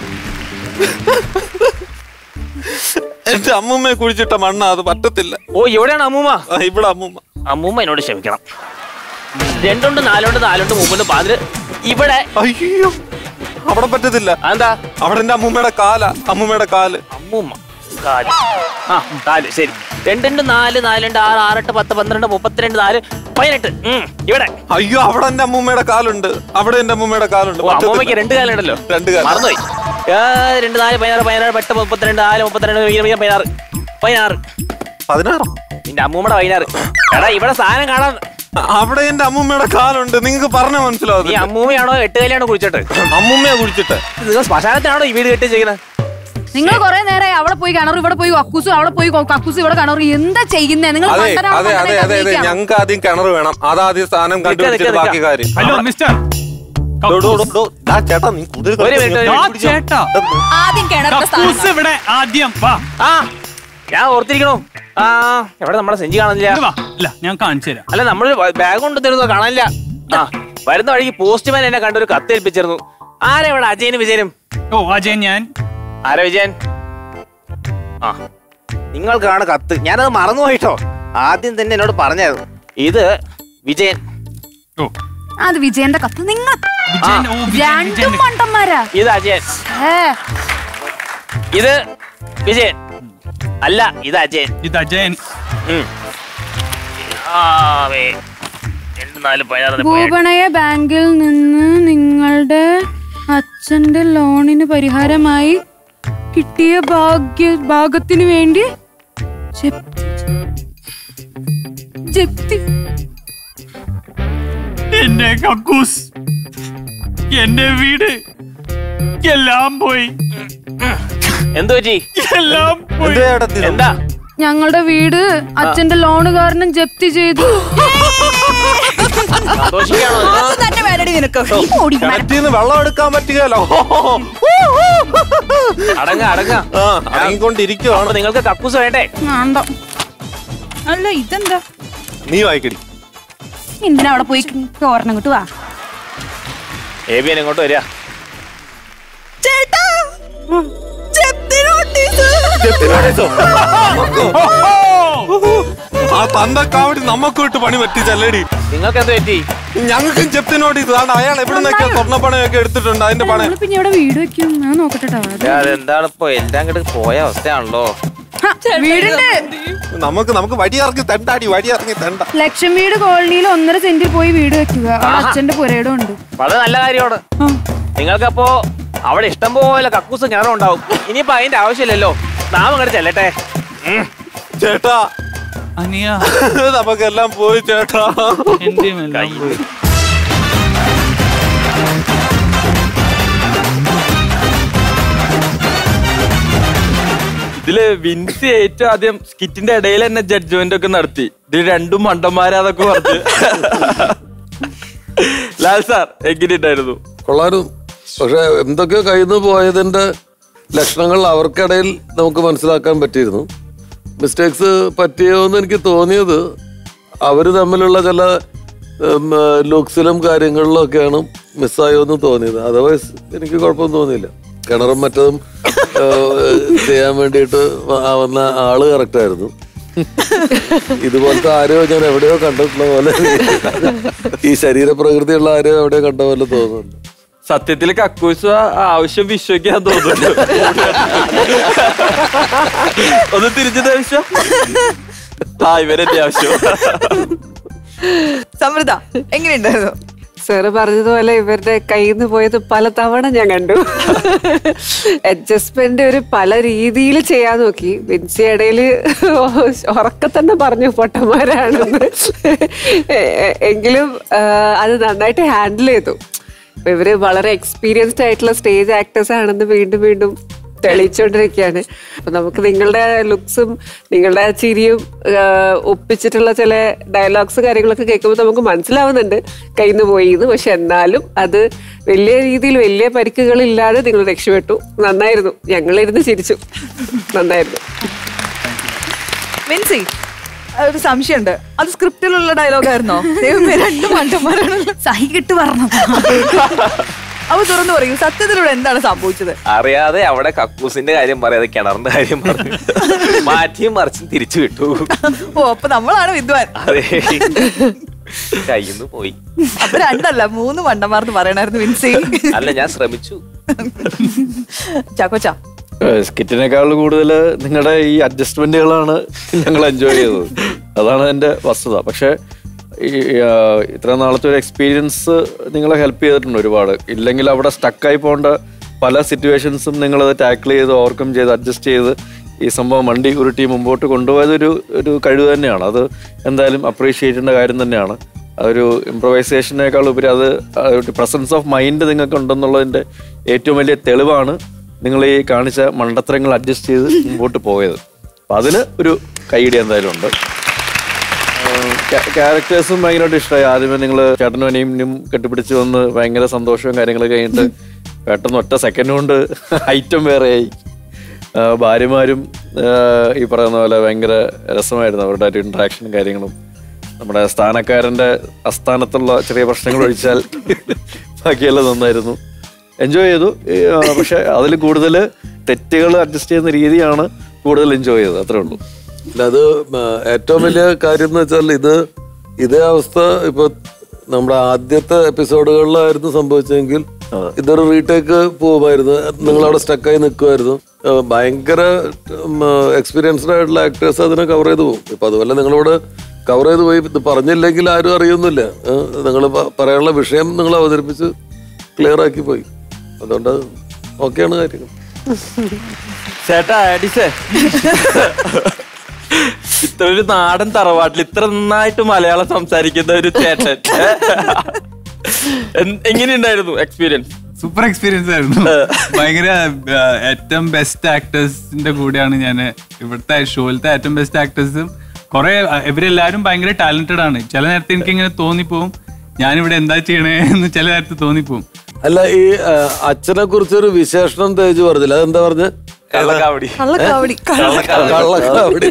എന്റെ അമ്മൂമ്മയെ കുഴിച്ചിട്ട മണ്ണ അത് പറ്റത്തില്ല ഓ ഇവിടെയാണ് അമ്മൂമ്മ ആ, ഇവിടെ അമ്മൂമ്മ അമ്മൂമ്മ എന്നോട് ക്ഷമിക്കണം രണ്ടുണ്ട് നാലുണ്ട് നാലുണ്ട് മൂന്നുണ്ട് പാതില് ഇവിടെ അയ്യോ അവിടെ പറ്റത്തില്ല എന്താ അവിടെ എന്റെ അമ്മൂമ്മയുടെ കാല അമ്മൂമ്മയുടെ കാല് അമ്മൂമ്മ കാല് ആ കാല് ശരി രണ്ടുണ്ട് നാല് നാലുണ്ട് ആറ് ആറെട്ട് പത്ത് പന്ത്രണ്ട് മുപ്പത്തിരണ്ട് നാല് പതിനെട്ട് ഉം, ഇവിടെ അയ്യോ അവിടെ എന്റെ അമ്മൂമ്മയുടെ കാലുണ്ട് അവിടെ എന്റെ അമ്മൂമ്മയുടെ കാലുണ്ട് ഓ, അമ്മൂമ്മയ്ക്ക് രണ്ട് കാലുണ്ടല്ലോ രണ്ട് കാല് മറന്നുപോയി ആ, രണ്ട് നാല് പതിനാറ് പതിനാറ് പെട്ട് മുപ്പത്തിരണ്ട് നാല് മുപ്പത്തിരണ്ട് ഇരുപത് പതിനാറ് പതിനാറ് പതിനാറോ നിന്റെ അമ്മൂമ്മയുടെ പതിനാറ് എടാ ഇവിടെ സാധനം കാണാൻ അവിടെ എന്റെ അമ്മൂമ്മയുടെ കാലുണ്ട് നിങ്ങൾക്ക് പറഞ്ഞ നീ മനസ്സിലാവും അമ്മൂമ്മയാണോ എട്ടുകല്യാണോ കുഴിച്ചിട്ട് അമ്മൂമ്മയെ കുടിച്ചിട്ട് നിങ്ങൾ ശ്മശാനത്തിനാണോ ഈ വീട് കെട്ടി ചെയ്യുന്നത് നിങ്ങൾ കുറെ നേരമായി അവിടെ പോയി കിണറ് ഇവിടെ പോയി കക്കൂസ് അവിടെ പോയി കൊ- കക്കൂസ് ഇവിടെ കിണറ് എന്താ ചെയ്യുന്നേ നിങ്ങൾ അതെ മണ്ടനാണോ, അതെ അതെ മണ്ടനായിട്ട് അതെ അതെ അഭിനയിക്കുകയാണോ? ഞങ്ങൾക്ക് ആദ്യം കിണർ വേണം അതാദ്യം സാധനം നിക്ക, കണ്ടുപിടിച്ചിട്ട് നിക്ക, ബാക്കി കാര്യം ഹലോ മിസ്റ്റർ ഡോ, ഡോ, ഡോ, ഡോ. ദാ ചേട്ടാ നീ കൂടുതൽ ഒരു മിനിറ്റ്, ഒരു ആ മിനിറ്റ്. ചേട്ടാ ആദ്യം കിണറിന്റെ കക്കൂസ് സ്ഥാനം ഇവിടെ ആദ്യം വാ ആ ഞാൻ ഓർത്തിരിക്കണോ ആ എവിടെ നമ്മുടെ സെഞ്ചി കാണുന്നില്ല ഇങ്ങ് വാ ഇല്ല ഞാൻ കാണിച്ചു തരാം അല്ല നമ്മൾ ബാഗ് കൊണ്ട് തരുന്നത് കാണാനില്ല ആ വരുന്ന വഴിക്ക് പോസ്റ്റ്മാൻ എന്നെ കണ്ടൊരു കത്ത് ഏൽപ്പിച്ചിരുന്നു ആരാ ഇവിടെ അജയനും വിജയനും ഓ അജയൻ ഞാൻ ആരാ വിജയൻ ആ നിങ്ങൾക്കാണ് കത്ത് ഞാനത് മറന്നുപോയിട്ടോ ആദ്യം തന്നെ എന്നോട് പറഞ്ഞായിരുന്നു ഇത് വിജയൻ ഓ അത് വിജയന്റെ കത്ത് നിങ്ങൾ വിജയൻ ഓ വിജയൻ രണ്ടും വിജയൻ മണ്ടന്മാരാ ഇത് അജയൻ ഏ ഇത് വിജയൻ അല്ല ഇത് അജയൻ ഇത് അജയൻ ഉം. ആ, വേ. രണ്ട് നാല് പതിനാറ് പതിനെട്ട്. ഭൂപണയ ബാങ്കിൽ നിന്ന് നിങ്ങളുടെ അച്ഛന്റെ ലോണിന് പരിഹാരമായി കിട്ടിയ ഭാഗ്യ ഭാഗത്തിന് വേണ്ടി ജപ്തി ജപ്തി എന്റെ കക്കൂസ് എന്റെ വീട് എല്ലാം പോയി എന്ത് പറ്റി എല്ലാം പോയി എന്തേ അവിടെ എന്താ ഞങ്ങളുടെ വീട് അച്ഛന്റെ ലോണ് കാരണം ജപ്തി ചെയ്തു സന്തോഷിക്കാണോ അത് തന്നെ വേണടി നിനക്ക് കിണറ്റിന്ന് വെള്ളം എടുക്കാൻ പറ്റുകയല്ലോ അടങ്ങ അടങ്ങ ആ ഇറങ്ങിക്കൊണ്ടിരിക്കുവാണ് അപ്പൊ നിങ്ങൾക്ക് കക്കൂസ് വേണ്ടേ വേണ്ട അല്ല ഇതെന്താ നീ വായിക്കടി എന്തിനാ അവിടെ പോയി ഓർണം കിട്ടു വാ ഏബിയൻ ഇങ്ങോട്ട് വരിക ചേട്ടാ ജപ്തി നോട്ടീസ് ആ തന്തക്കാവടി നമുക്ക് വിട്ട് പണി പറ്റിച്ചല്ലേടി നിങ്ങൾക്ക് എന്ത് പറ്റി ഞങ്ങൾക്കും ജപ്തി നോട്ടീസ് ആണ് അയാൾ എവിടെ നിന്നൊക്കെ സ്വർണ്ണപ്പണയൊക്കെ എടുത്തിട്ടുണ്ട് അതിന്റെ പണയം നമ്മള് പിന്നെ ഇവിടെ വീട് വെക്കും ഞാൻ നോക്കട്ടെ ട്ടോ. അത് അതെന്താണ് ഇപ്പൊ എല്ലാം അങ്ങോട്ട് പോയ അവസ്ഥയാണല്ലോ ഹ, വീടുണ്ട് നമുക്ക് നമുക്ക് വടി ഇറങ്ങി തെണ്ടാടി വടി ഇറങ്ങി തെണ്ട ലക്ഷം വീട് കോളനിയിൽ ഒന്നര സെന്റിൽ പോയി വീട് വെക്കുക അവിടെ അച്ഛന്റെ പുരയിടം ഉണ്ട് വളരെ നല്ല കാര്യമാണ് നിങ്ങൾക്കപ്പോ അവിടെ ഇഷ്ടം പോലെ കക്കൂസും കിണറും ഉണ്ടാവും ഇനിയിപ്പോ അതിന്റെ ആവശ്യമില്ലല്ലോ നാം അങ്ങോട്ട് ചെല്ലട്ടെ ഉം. ചേട്ടാ അനിയ നമുക്കെല്ലാം പോയി ചേട്ടാ എന്റെ എല്ലാം പോയി ഇതില് വിൻസി ഏറ്റവും ആദ്യം സ്കിറ്റിന്റെ ഇടയിൽ തന്നെ ജഡ്ജ്മെന്റ് ഒക്കെ നടത്തി ഇതിൽ രണ്ടും മണ്ടന്മാരാന്നൊക്കെ പറഞ്ഞു ലാൽ സാർ എങ്ങനെയുണ്ടായിരുന്നു കൊള്ളാനും പക്ഷെ എന്തൊക്കെയോ കയ്യിൽ നിന്ന് പോയതിന്റെ ലക്ഷണങ്ങൾ അവർക്കിടയിൽ നമുക്ക് മനസ്സിലാക്കാൻ പറ്റിയിരുന്നു മിസ്റ്റേക്സ് പറ്റിയോ എന്ന് എനിക്ക് തോന്നിയത് അവർ തമ്മിലുള്ള ചില ലുക്സിലും കാര്യങ്ങളിലും ഒക്കെയാണ് മിസ്സായോ എന്ന് തോന്നിയത് അതർവൈസ് എനിക്ക് കുഴപ്പമൊന്നും തോന്നിയില്ല കിണറും മറ്റതും ഏഹ്, ചെയ്യാൻ വേണ്ടിയിട്ട് വ- വന്ന ആള് കറക്റ്റ് ആയിരുന്നു ഇതുപോലത്തെ ആരോ ഞാൻ എവിടെയോ കണ്ടിട്ടുള്ള പോലെ ഈ ശരീരപ്രകൃതിയുള്ള ആരോ എവിടെയോ കണ്ട പോലെ തോന്നുന്നുണ്ട് സത്യത്തിൽ കക്കൂസ് ആവശ്യം വിശ്വയ്ക്കാൻ തോന്നുന്നു ഒന്ന് തിരിച്ചു വിശ്വ ആ ഇവരെന്റെ ആവശ്യം സമൃദ്ധ എങ്ങനെയുണ്ടായിരുന്നു സാറ് പറഞ്ഞതുപോലെ ഇവരുടെ കയ്യിൽ നിന്ന് പോയത് പല തവണ ഞാൻ കണ്ടു അഡ്ജസ്റ്റ്മെന്റ് ഒരു പല രീതിയിൽ ചെയ്യാൻ നോക്കി വിൻസി ഇടയിൽ ഉറക്കെ തന്നെ പറഞ്ഞു പൊട്ടന്മാരാണെന്ന് എ- എങ്കിലും ആ, അത് നന്നായിട്ട് ഹാൻഡിൽ ചെയ്തു അപ്പൊ ഇവര് വളരെ എക്സ്പീരിയൻസ്ഡ് ആയിട്ടുള്ള സ്റ്റേജ് ആക്ടേഴ്സ് ആണെന്ന് വീണ്ടും വീണ്ടും തെളിയിച്ചുകൊണ്ടിരിക്കുകയാണ് അപ്പൊ നമുക്ക് നിങ്ങളുടെ ലുക്സും നിങ്ങളുടെ ആ ചിരിയും ആ, ഒപ്പിച്ചിട്ടുള്ള ചില ഡയലോഗ്സ് കാര്യങ്ങളൊക്കെ കേൾക്കുമ്പോൾ നമുക്ക് മനസ്സിലാവുന്നുണ്ട് കയ്യിൽ നിന്ന് പോയി എന്ന് പക്ഷെ എന്നാലും അത് വലിയ രീതിയിൽ വലിയ പരിക്കുകളില്ലാതെ നിങ്ങൾ രക്ഷപ്പെട്ടു നന്നായിരുന്നു ഞങ്ങളിരുന്ന് ചിരിച്ചു നന്നായിരുന്നു വിൻസി ഒരു സംശയമുണ്ട് അത് സ്ക്രിപ്റ്റിലുള്ള ഡയലോഗ് ആയിരുന്നോ ദൈവമേ രണ്ടു മണ്ടന്മാരാണല്ലോ സഹി കിട്ട് പറഞ്ഞു അവ തുറന്നു പറയൂ സത്യത്തിലൂടെ എന്താണ് സംഭവിച്ചത് അറിയാതെ അവിടെ കക്കൂസിന്റെ കാര്യം പറയാതെ കിണറിന്റെ കാര്യം പറഞ്ഞു മാറ്റിയും മറിച്ചും തിരിച്ചു വിട്ടു ഓ അപ്പൊ നമ്മളാണ് വിദ്വാൻ അതെ കയ്യിന്ന് പോയി അപ്പൊ രണ്ടല്ല മൂന്ന് മണ്ടന്മാർന്ന് പറയണായിരുന്നു വിൻസി അല്ല ഞാൻ ശ്രമിച്ചു ചാക്കോച്ച സ്കിറ്റിനേക്കാൾ കൂടുതൽ നിങ്ങളുടെ ഈ അഡ്ജസ്റ്റ്മെന്റുകളാണ് ഞങ്ങൾ എൻജോയ് ചെയ്തത് അതാണ് എൻ്റെ വസ്തുത പക്ഷേ ഈ ആ, ഇത്ര നാളത്തെ ഒരു എക്സ്പീരിയൻസ് നിങ്ങളെ ഹെൽപ്പ് ചെയ്തിട്ടുണ്ട് ഒരുപാട് ഇല്ലെങ്കിൽ അവിടെ സ്റ്റക്കായി പോകേണ്ട പല സിറ്റുവേഷൻസും നിങ്ങളത് ടാക്കിൾ ചെയ്ത് ഓവർകം ചെയ്ത് അഡ്ജസ്റ്റ് ചെയ്ത് ഈ സംഭവം വണ്ടി ഉരുട്ടി മുമ്പോട്ട് കൊണ്ടുപോയത് ഒരു ഒരു കഴിവ് തന്നെയാണ് അത് എന്തായാലും അപ്രീഷിയേറ്റ് ചെയ്യേണ്ട കാര്യം തന്നെയാണ് അതൊരു ഇംപ്രവൈസേഷനേക്കാൾ ഉപരി അത് പ്രസൻസ് ഓഫ് മൈൻഡ് നിങ്ങൾക്ക് ഉണ്ടെന്നുള്ളതിൻ്റെ ഏറ്റവും വലിയ തെളിവാണ് നിങ്ങൾ ഈ കാണിച്ച മണ്ടത്തരങ്ങൾ അഡ്ജസ്റ്റ് ചെയ്ത് മുമ്പോട്ട് പോയത് അപ്പം അതിന് ഒരു കൈയിടി എന്തായാലും ഉണ്ട് ക്യാരക്ടേഴ്സും ഭയങ്കരമായിട്ട് ഇഷ്ടമായി ആദ്യമേ നിങ്ങൾ ചേട്ടനും അനിയനും കെട്ടിപ്പിടിച്ച് വന്ന് ഭയങ്കര സന്തോഷവും കാര്യങ്ങളൊക്കെ കഴിഞ്ഞിട്ട് പെട്ടെന്ന് ഒറ്റ സെക്കൻഡ് കൊണ്ട് ഐറ്റം വേറെയായി ആ, ഭാര്യമാരും ആ, ഈ പറയുന്ന പോലെ ഭയങ്കര രസമായിരുന്നു അവരുടെ ഒരു ഇൻട്രാക്ഷനും കാര്യങ്ങളും നമ്മുടെ സ്ഥാനക്കാരന്റെ അസ്ഥാനത്തുള്ള ചെറിയ പ്രശ്നങ്ങൾ ഒഴിച്ചാൽ ബാക്കിയെല്ലാം നന്നായിരുന്നു എൻജോയ് ചെയ്തു ഈ, ആ, പക്ഷെ അതിൽ കൂടുതൽ തെറ്റുകൾ അഡ്ജസ്റ്റ് ചെയ്യുന്ന രീതിയാണ് കൂടുതൽ എൻജോയ് ചെയ്തത് അത്രേ ഉള്ളൂ അല്ല അത് മ, ഏറ്റവും വലിയ കാര്യം എന്ന് വെച്ചാൽ ഇത് ഇതേ അവസ്ഥ ഇപ്പൊ നമ്മുടെ ആദ്യത്തെ എപ്പിസോഡുകളിലായിരുന്നു സംഭവിച്ചെങ്കിൽ ഇതൊരു റീടേക്ക് പോകുമായിരുന്നു നിങ്ങൾ അവിടെ സ്റ്റക്കായി നിൽക്കുമായിരുന്നു ഭയങ്കര എക്സ്പീരിയൻസ്ഡ് ആയിട്ടുള്ള ആക്ടേഴ്സ് അതിനെ കവർ ചെയ്ത് പോകും ഇപ്പൊ അതുപോലെ നിങ്ങളിവിടെ കവർ ചെയ്ത് പോയി ഇത് പറഞ്ഞില്ലെങ്കിൽ ആരും അറിയൊന്നുമില്ല നിങ്ങൾ പറയാനുള്ള വിഷയം നിങ്ങൾ അവതരിപ്പിച്ച് ക്ലിയർ ആക്കി പോയി അതുകൊണ്ട് ഓക്കെയാണ് കാര്യങ്ങൾ ചേട്ടാ ആഡിസേ ഇത്ര ഒരു നാടൻ തറവാട്ടിൽ ഇത്ര നന്നായിട്ട് മലയാളം സംസാരിക്കുന്ന ഒരു ചേട്ടൻ എൻ- എങ്ങനെയുണ്ടായിരുന്നു എക്സ്പീരിയൻസ് സൂപ്പർ എക്സ്പീരിയൻസ് ആയിരുന്നു ഭയങ്കര ആ, ഏറ്റവും ബെസ്റ്റ് ആക്ടേഴ്സിന്റെ കൂടെയാണ് ഞാൻ ഇവിടുത്തെ ഷോയിലത്തെ ഏറ്റവും ബെസ്റ്റ് ആക്ടേഴ്സും കുറെ ആ, ഇവരെല്ലാരും ഭയങ്കര ടാലന്റഡ് ആണ് ചില നേരത്തെ എനിക്ക് ഇങ്ങനെ തോന്നിപ്പോവും ഞാനിവിടെ എന്താ ചെയ്യണേ എന്ന് ചില നേരത്തെ തോന്നിപ്പോവും അല്ല ഈ അച്ഛനെ കുറിച്ചൊരു വിശേഷണം തേജ് പറഞ്ഞില്ല അതെന്താ പറഞ്ഞ കള്ളക്കാവടി കള്ളക്കാവടി കള്ളക്കാവടി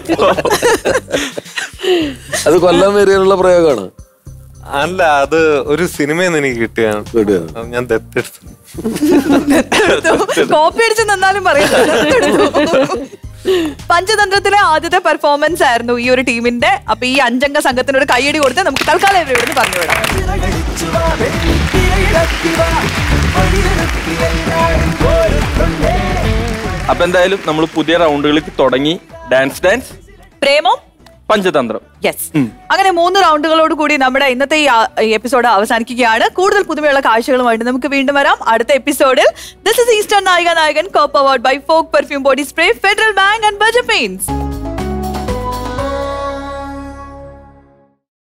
അത് കൊല്ലം ഏരിയയിലുള്ള പ്രയോഗമാണ് അല്ല അത് ഒരു സിനിമയിൽ നിന്ന് എനിക്ക് കിട്ടിയാണ് അത് ഞാൻ ദത്തെടുത്തു കോപ്പി അടിച്ച് നിന്നാലും പറയും പഞ്ചതന്ത്രത്തിലെ ആദ്യത്തെ പെർഫോമൻസ് ആയിരുന്നു ഈ ഒരു ടീമിന്റെ അപ്പൊ ഈ അഞ്ചംഗ സംഘത്തിന് ഒരു കൈയടി കൊടുത്ത് നമുക്ക് തൽക്കാലം ഇവരെ ഇവിടുന്ന് പറഞ്ഞു വിടാം അപ്പൊ എന്തായാലും നമ്മൾ പുതിയ റൗണ്ടുകളിൽ തുടങ്ങി dance dance Premam Panchatantram yes അങ്ങനെ മൂന്ന് റൗണ്ടുകളോട് കൂടി നമ്മുടെ ഇന്നത്തെ ഈ ആ- ഈ എപ്പിസോഡ് അവസാനിക്കുകയാണ് കൂടുതൽ പുതുമയുള്ള കാഴ്ചകളുമായിട്ട് നമുക്ക് വീണ്ടും വരാം അടുത്ത എപ്പിസോഡിൽ this is Eastern Nayika Nayakan co powered by Fogg perfume body spray Federal Bank and Berger pains